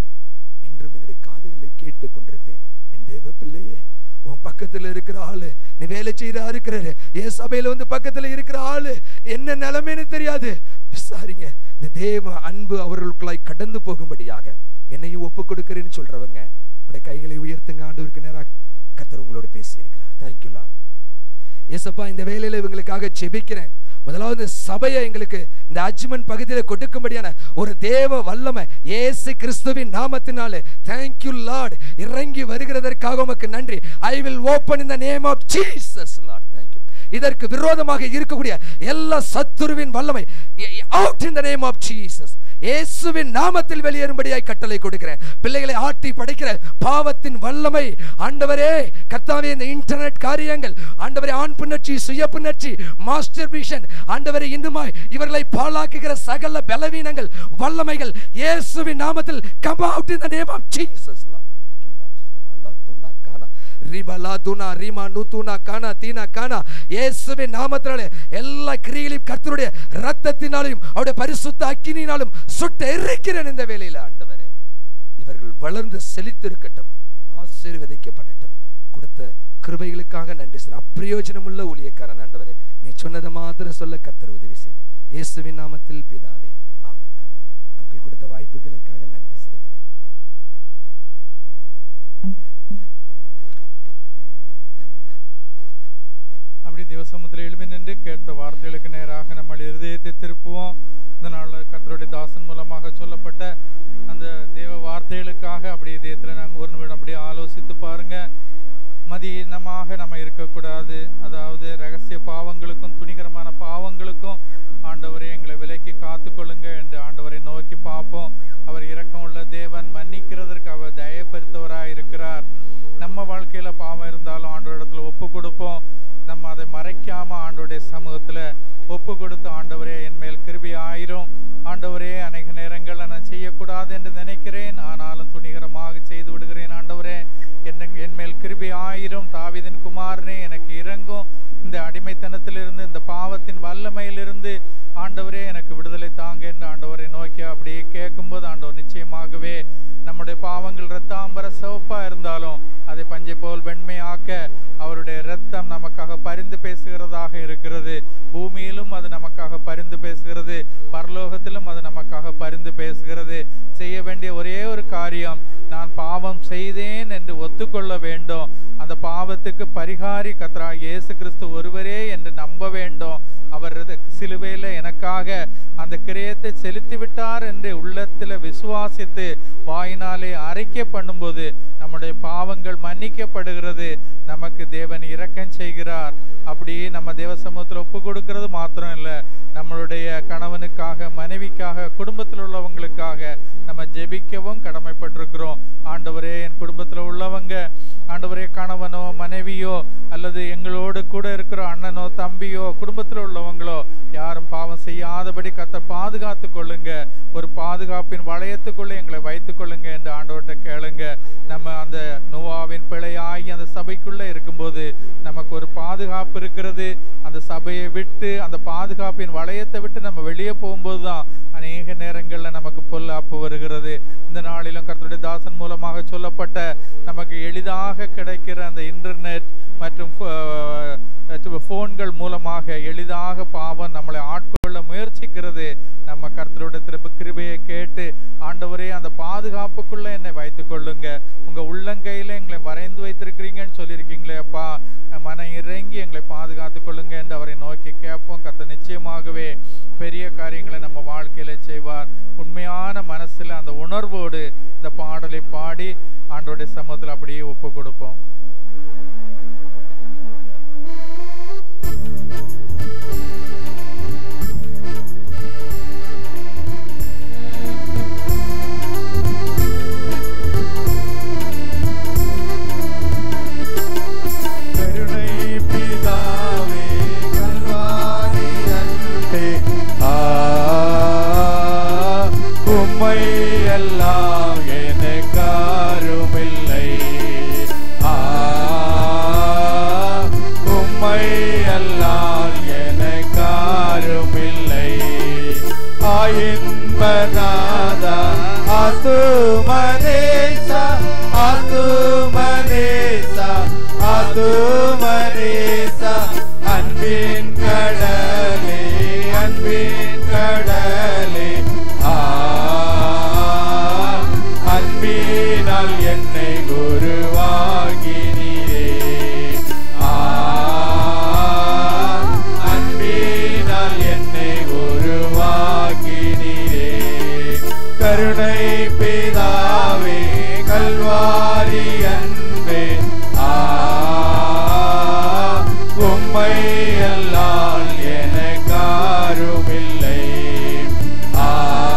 இன்றும் என்னுடைய காதுகளை கேட்டுக் கொண்டிருக்கிறேன் என் தேவ பிள்ளையே உன் பக்கத்துல இருக்கிற ஆளு நீ வேலை செய்தா இருக்கிறாரு என் சபையில வந்து பக்கத்துல இருக்கிற ஆளு என்ன நிலைமைன்னு தெரியாது விசாரிங்க இந்த தேவ அன்பு அவர்களுக்குள்ளாய் கடந்து போகும்படியாக என்னையும் ஒப்பு கொடுக்கிறேன்னு சொல்றவங்க உடைய கைகளை உயர்த்துங்க ஆண்டவருக்கு நேராக கர்த்தர் உங்களோட பேசி இருக்கிறார் தேங்க்யூலா ஏசப்பா இந்த வேலையில இவங்களுக்காக செபிக்கிறேன் முதலாவது இந்த சபையை எங்களுக்கு இந்த அஜ்மன் பகுதியில கொடுக்கும்படியான ஒரு தேவ வல்லமை இயேசு கிறிஸ்துவின் நாமத்தினாலே தேங்க்யூ லார்ட் இறங்கி வருகிறதற்காக உமக்கு நன்றி I will open in the name of Jesus Lord thank you இதற்கு விரோதமாக இருக்கக்கூடிய எல்லா சத்துருவின் வல்லமை out in the name of Jesus இயேசுவின் நாமத்தில் வெளியேறும்படியாய் கட்டளை கொடுக்கிறேன் பிள்ளைகளை ஆட்டி படைக்கிற பாவத்தின் வல்லமை ஆண்டவரே கர்த்தாவே இந்த இன்டர்நெட் காரியங்கள் ஆண்டவரே ஆண் புணர்ச்சி சுய புணர்ச்சி மாஸ்டர் விஷன் ஆண்டவரே இன்னுமாய் இவர்களை பாழாக்குகிற சகல பலவீனங்கள் வல்லமைகள் இயேசுவின் நாமத்தில் come out in the name of Jesus ரிபலா துனா ரிமா நுத்துனா கானா தீனா கானா இயேசுவின் நாமத்தினாலே எல்லா கிரிகளையும் கர்த்தருடைய ரத்தத்தினாலும் அவருடைய பரிசுத்த அக்கினினாலும் சுட்ட எரிக்கிறேன் இந்த வேலையில ஆண்டவரே இவர்கள் வளர்ந்து செழித்திருக்கட்டும் ஆசீர்வதிக்கப்படட்டும் கொடுத்த கிருபைகளுக்காக நன்றி சார் அப்பிரயோஜனம் உள்ள ஊழியக்காரன் ஆண்டவரே நீ சொன்னதை மாத்திரம் சொல்ல கர்த்தர் உதவி செய்து இயேசுவின் நாமத்தில் பிதாவே ஆமென் அங்கிள் கொடுத்த வாய்ப்புகளுக்காக நன்றி செலுத்துகிறேன் அப்படி தேவசமத்தில் எழுமி நின்று கேட்ட வார்த்தைகளுக்கு நேராக நம்ம இருதயத்தை திருப்புவோம் இந்த நாளில் கர்த்தருடைய தாசன் மூலமாக சொல்லப்பட்ட அந்த தேவ வார்த்தைகளுக்காக அப்படி இதயத்தில் நாங்கள் ஒரு நிமிடம் அப்படியே ஆலோசித்து பாருங்க மதியினமாக நம்ம இருக்கக்கூடாது அதாவது ரகசிய பாவங்களுக்கும் துணிகரமான பாவங்களுக்கும் ஆண்டவரை எங்களை விலக்கி காத்துக்கொள்ளுங்க என்று ஆண்டவரை நோக்கி பார்ப்போம் அவர் இரக்கம் உள்ள தேவன் மன்னிக்கிறதற்கு அவர் தயப்படுத்தவராக இருக்கிறார் நம்ம வாழ்க்கையில பாவம் இருந்தாலும் ஆண்டவரிடத்துல ஒப்பு கொடுப்போம் நம்ம அதை மறைக்காம ஆண்டவருடைய சமூகத்துல ஒப்பு கொடுத்து ஆண்டவரே என் மேல் கிருபி ஆயிரும் ஆண்டவரே அநேக நேரங்களில் நான் செய்யக்கூடாது என்று நினைக்கிறேன் ஆனாலும் துணிகரமாக செய்து விடுகிறேன் ஆண்டவரே என்ன என் மேல் கிருபி ஆயிரும் தாவீதின் குமாரனே எனக்கு இறங்கும் இந்த அடிமைத்தனத்திலிருந்து இந்த பாவத்தின் வல்லமையிலிருந்து ஆண்டவரே எனக்கு விடுதலை தாங்க என்று ஆண்டவரை நோக்கி அப்படியே கேட்கும்போது ஆண்டவர் நிச்சயமாகவே நம்முடைய பாவங்கள் இரத்தாம்பர சிவப்பா இருந்தாலும் அதை பஞ்சை போல் வெண்மையாக்க அவருடைய இரத்தம் நமக்காக பரிந்து பேசுகிறதாக இருக்கிறது பூமியிலும் அது நமக்காக பரிந்து பேசுகிறது பரலோகத்திலும் அது நமக்காக பரிந்து பேசுகிறது செய்ய வேண்டிய ஒரே ஒரு காரியம் நான் பாவம் செய்தேன் என்று ஒத்துக்கொள்ள வேண்டும் அந்த பாவத்துக்கு பரிகாரி கத்ரா இயேசு கிறிஸ்து ஒருவரே என்று நம்ப வேண்டும் அவர் இது சிலுவையில எனக்காக அந்த கிரயத்தை செலுத்தி விட்டார் என்று உள்ளத்தில் விசுவாசித்து வாயினாலே அறிக்கை பண்ணும்போது நம்முடைய பாவங்கள் மன்னிக்கப்படுகிறது நமக்கு தேவன் இரக்கம் செய்கிறார் அப்படி நம்ம தேவ சமூகத்தில் ஒப்பு கொடுக்கிறது மாத்திரம் இல்லை நம்மளுடைய கணவனுக்காக மனைவிக்காக குடும்பத்தில் உள்ளவங்களுக்காக நம்ம ஜெபிக்கவும் கடமைப்பட்டிருக்கிறோம் ஆண்டவரே என் குடும்பத்தில் உள்ளவங்க ஆண்டவரே கணவனோ மனைவியோ அல்லது எங்களோடு கூட இருக்கிற அண்ணனோ தம்பியோ குடும்பத்தில் உள்ளவங்களோ யாரும் பாவம் செய்யாதபடி கத்த பாதுகாத்து கொள்ளுங்க ஒரு பாதுகாப்பின் வளையத்துக்குள்ள எங்களை வைத்துக் கொள்ளுங்க என்று ஆண்டவர்கிட்ட கேளுங்க நம்ம அந்த நோவாவின் பிழையாகி அந்த சபைக்குள்ள இருக்கும்போது நமக்கு ஒரு பாதுகாப்பு இருக்கிறது அந்த சபையை விட்டு அந்த பாதுகாப்பின் வளையத்தை விட்டு நம்ம வெளியே போகும்போது தான் அநேக நேரங்களில் நமக்கு பொல்லாப்பு வருகிறது இந்த நாளிலும் கர்த்தருடைய தாசன் மூலமாக சொல்லப்பட்ட நமக்கு எளிதாக கிடைக்கிற அந்த இன்டர்நெட் மற்றும் ஃபோன்கள் மூலமாக எளிதாக பாவம் நம்மளை ஆட்கொள்ள முயற்சிக்கிறது நம்ம கர்த்தருடைய திரும்ப கிருபையை கேட்டு ஆண்டவரே அந்த பாதுகாப்புக்குள்ள என்னை வைத்துக் கொள்ளுங்க உங்க உள்ளங்கையில எங்களை வரைந்து வைத்திருக்கிறீங்கன்னு சொல்லியிருக்கீங்களே அப்பா மன இறங்கி எங்களை பாதுகாத்து கொள்ளுங்க என்று அவரை நோக்கி கேட்போம் கர்த்தர் நிச்சயமாகவே பெரிய காரியங்களை நம்ம வாழ்க்கையில செய்வார் உண்மையான மனசுல அந்த உணர்வோடு இந்த பாடலை பாடி ஆண்டோடைய சமூகத்தில் அப்படியே ஒப்பு கொடுப்போம் கருணை பிதாவே கல்வாரி அன்பே ஆ உம்மை எல்லாம் எனக்காருமில்லை ஆ உம்மை எல்லாம் எனக்காருமில்லை ஆயின்பநாதா ஆத்துமனேசா ஆத்துமனேசா ஆத்துமனேசா நேசா அன்பின் கடலே அன்பின் கடலே ஆ அன்பினால் என்னை குருவாகினீரே ஆ அன்பினால் என்னை குருவாக்கினீரே கருணை பிதாவே கல்வாரி அன்பே ஆ உம்மை அல்லால் எனக்காருமில்லை ஆ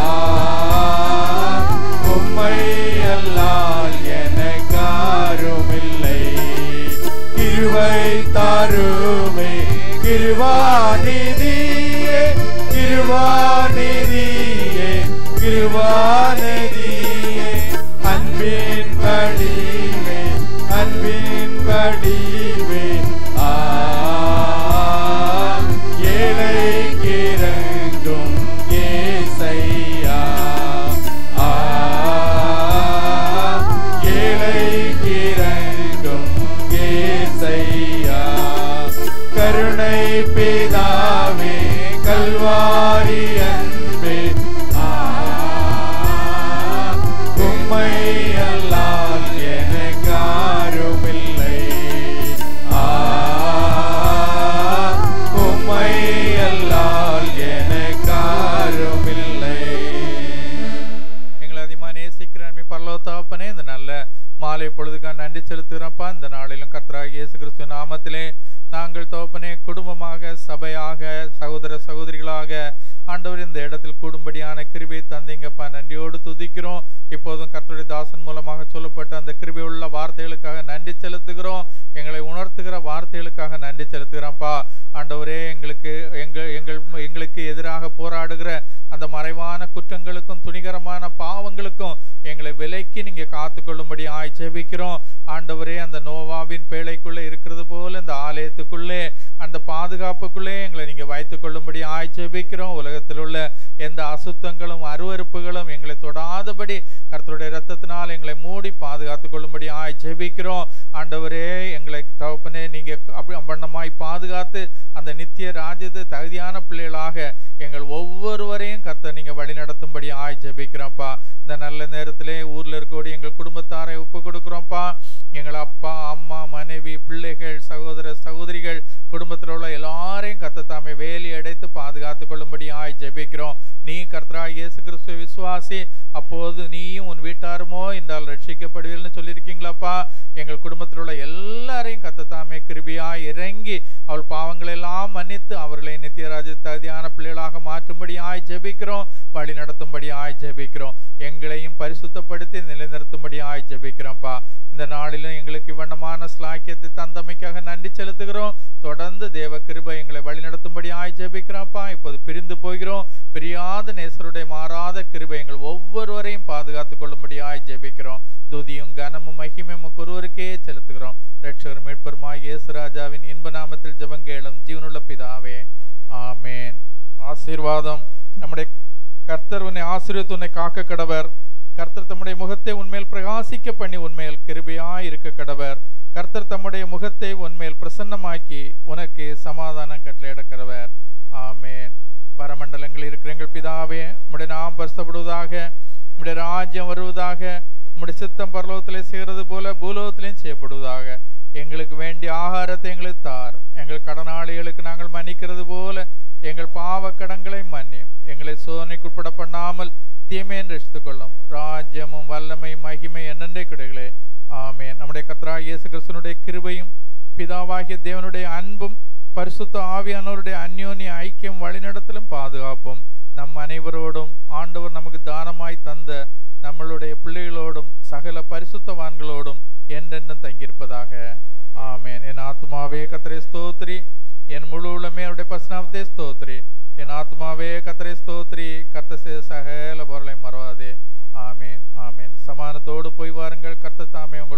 உம்மை அல்லால் எனக்காருமில்லை கிருபை தாருமே கிருவாநிதியே கிருவாநிதியே கிருவாநிதியே அன்பின் வடிவே அன்பின் வடிவே ஆ ஏழை கிறங்கும் ஏசையா ஆ ஏழை கிறங்கும் ஏசையா கருணை பிதாவே கல்வாரி அன்பே ஆ உம்மை அல்லால் எனக்காருமில்லை ஆ உம்மை அல்லால் எனக்காருமில்லை எங்களை அதிகமாக நேசிக்கிற அன்பை பரலோக தகப்பனே இந்த நல்ல மாலை பொழுதுக்காக நன்றி செலுத்துகிறோம்ப்பா இந்த நாளிலும் கர்த்தராகிய இயேசு கிறிஸ்து நாமத்திலே நாங்கள் தகப்பனே குடும்பமாக சபையாக சகோதர சகோதரிகளாக ஆண்டவர் இந்த இடத்தில் கூடும்படியான கிருபை தந்தீங்கப்பா நன்றியோடு துதிக்கிறோம் இப்போதும் கர்த்தருடைய தாசன் மூலமாக சொல்லப்பட்ட அந்த கிருபை உள்ள வார்த்தைகளுக்காக நன்றி செலுத்துகிறோம் எங்களை உணர்த்துகிற வார்த்தைகளுக்காக நன்றி செலுத்துகிறோம்ப்பா ஆண்டவரே எங்களுக்கு எங்கள் எங்கள் எங்களுக்கு எதிராக போராடுகிற அந்த மறைவான குற்றங்களுக்கும் துணிகரமான பாவங்களுக்கும் எங்களை விலைக்கு நீங்க காத்துக்கொள்ளும்படி ஆய் ஜெபிக்கிறோம் ஆண்டவரே அந்த நோவாவின் பேழைக்குள்ளே இருக்கிறது போல இந்த ஆலயத்துக்குள்ளே அந்த பாதுகாப்புக்குள்ளே எங்களை நீங்க வைத்துக் கொள்ளும்படி ஆய் ஜெபிக்கிறோம் உலகத்தில் உள்ள எந்த அசுத்தங்களும் அருவருப்புகளும் எங்களை தொடாதபடி கர்த்தருடைய இரத்தத்தினால் எங்களை மூடி பாதுகாத்துக் கொள்ளும்படி ஆய் ஜெபிக்கிறோம் ஆண்டவரே எங்களை தகப்பனே நீங்க அப்படி அம்பண்ணமாய் பாதுகாத்து அந்த நித்திய ராஜ்யத்து தகுதியான பிள்ளைகளாக எங்கள் ஒவ்வொருவரையும் கர்த்தர் நீங்க வழி நடத்தும்படி ஆய் ஜெபிக்கிறோம்ப்பா இந்த நல்ல நேரத்திலே ஊர்ல இருக்கக்கூடிய எங்கள் குடும்பத்தாரை ஒப்பு கொடுக்குறோம்ப்பா எங்கள் அப்பா அம்மா மனைவி பிள்ளைகள் சகோதர சகோதரிகள் குடும்பத்தில் உள்ள எல்லாரையும் கர்த்தர் தாமே வேலி அடைத்து பாதுகாத்து கொள்ளும்படி ஆய் ஜெபிக்கிறோம் நீ கர்த்தராய் இயேசு கிறிஸ்துவ விசுவாசி அப்போது நீயும் உன் வீட்டாருமோ என்றால் ரட்சிக்கப்படுவீர்கள்னு சொல்லியிருக்கீங்களாப்பா எங்கள் குடும்பத்தில் உள்ள எல்லாரையும் கர்த்தர் தாமே கிருபியாய் இறங்கி அவள் பாவங்களை எல்லாம் மன்னித்து அவர்களை நித்தியராஜ தகுதியான பிள்ளைகளாக மாற்றும்படி ஆய் ஜெபிக்கிறோம் வழி நடத்தும்படி ஆய் ஜெபிக்கிறோம் எங்களையும் பரிசுத்தப்படுத்தி நிலைநிறுத்தும்படி ஆய் ஜெபிக்கிறோம்ப்பா இந்த நாளிலும் எங்களுக்கு இவ்வண்ணமான ஸ்லாக்கியத்தை தந்தமைக்காக நன்றி செலுத்துகிறோம் தொடர்ந்து தேவ கிருபை எங்களை வழி நடத்தும்படி ஆய் ஜெபிக்கிறோம்ப்பா இப்போது பிரிந்து போகிறோம் பிரியாத நேசருடைய மாறாத கிருபை எங்கள் ஒவ்வொருவரையும் பாதுகாத்துக் கொள்ளும்படி ஆய் ஜெபிக்கிறோம் துதியும் கனமும் மகிமையும் உமக்கு ஒருவருக்கே செலுத்துகிறோம் ரட்சகர் மீட்பருமாய் இயேசு ராஜாவின் இன்ப நாமத்தில் ஜெபங்கேளும் ஜீவனுள்ள பிதாவே ஆமேன் ஆசீர்வாதம் நம்முடைய கர்த்தர் உன்னை ஆசீர்வத்து உன்னை காக்க கடவர் கர்த்தர் தம்முடைய முகத்தை உன்மேல் பிரகாசிக்க பண்ணி உன்மேல் கிருபையாய் இருக்க கடவர் கர்த்தர் தம்முடைய முகத்தை உன்மேல் பிரசன்னமாக்கி உனக்கு சமாதானம் கட்டளையிட கடவர் ஆமென் பரமண்டலங்களில் இருக்கிற எங்கள் பிதாவே உம்முடைய நாம் பரிசப்படுவதாக உம்முடைய ராஜ்யம் வருவதாக உம்முடைய சித்தம் பரலோகத்திலே செய்கிறது போல பூலோகத்திலையும் செய்யப்படுவதாக எங்களுக்கு வேண்டிய ஆகாரத்தை எங்களுக்கு தார் எங்கள் கடனாளிகளுக்கு நாங்கள் மன்னிக்கிறது போல எங்கள் பாவ கடன்களை மன்னியும் எங்களை சோதனைக்குட்பட பண்ணாமல் தீமையை ரசித்துக் கொள்ளும் ராஜ்யமும் வல்லமை மகிமை என்னென்றே கிடைகளே ஆமென் நம்முடைய கர்த்தராகிய இயேசு கிறிஸ்துனுடைய கிருபையும் பிதாவாகிய தேவனுடைய அன்பும் பரிசுத்த ஆவியானவருடைய அந்யோன்ய ஐக்கியம் வழிநடத்தலும் பாதுகாப்பும் நம் அனைவரோடும் ஆண்டவர் நமக்கு தானமாய் தந்த நம்மளுடைய பிள்ளைகளோடும் சகல பரிசுத்தவான்களோடும் என்றென்றும் தங்கியிருப்பதாக ஆமென் என் ஆத்மாவே கத்தரை ஸ்தோத்ரி என் முழு உள்ளமே அவருடைய பசுநாமத்தை ஸ்தோத்ரி என் ஆத்மாவே கத்தரை ஸ்தோத்ரி கர்த்த செய்த சகல பொருளை மறவாதே ஆமேன் ஆமேன் சமானத்தோடு போய் வாருங்கள் கர்த்த தாமே உங்களோடு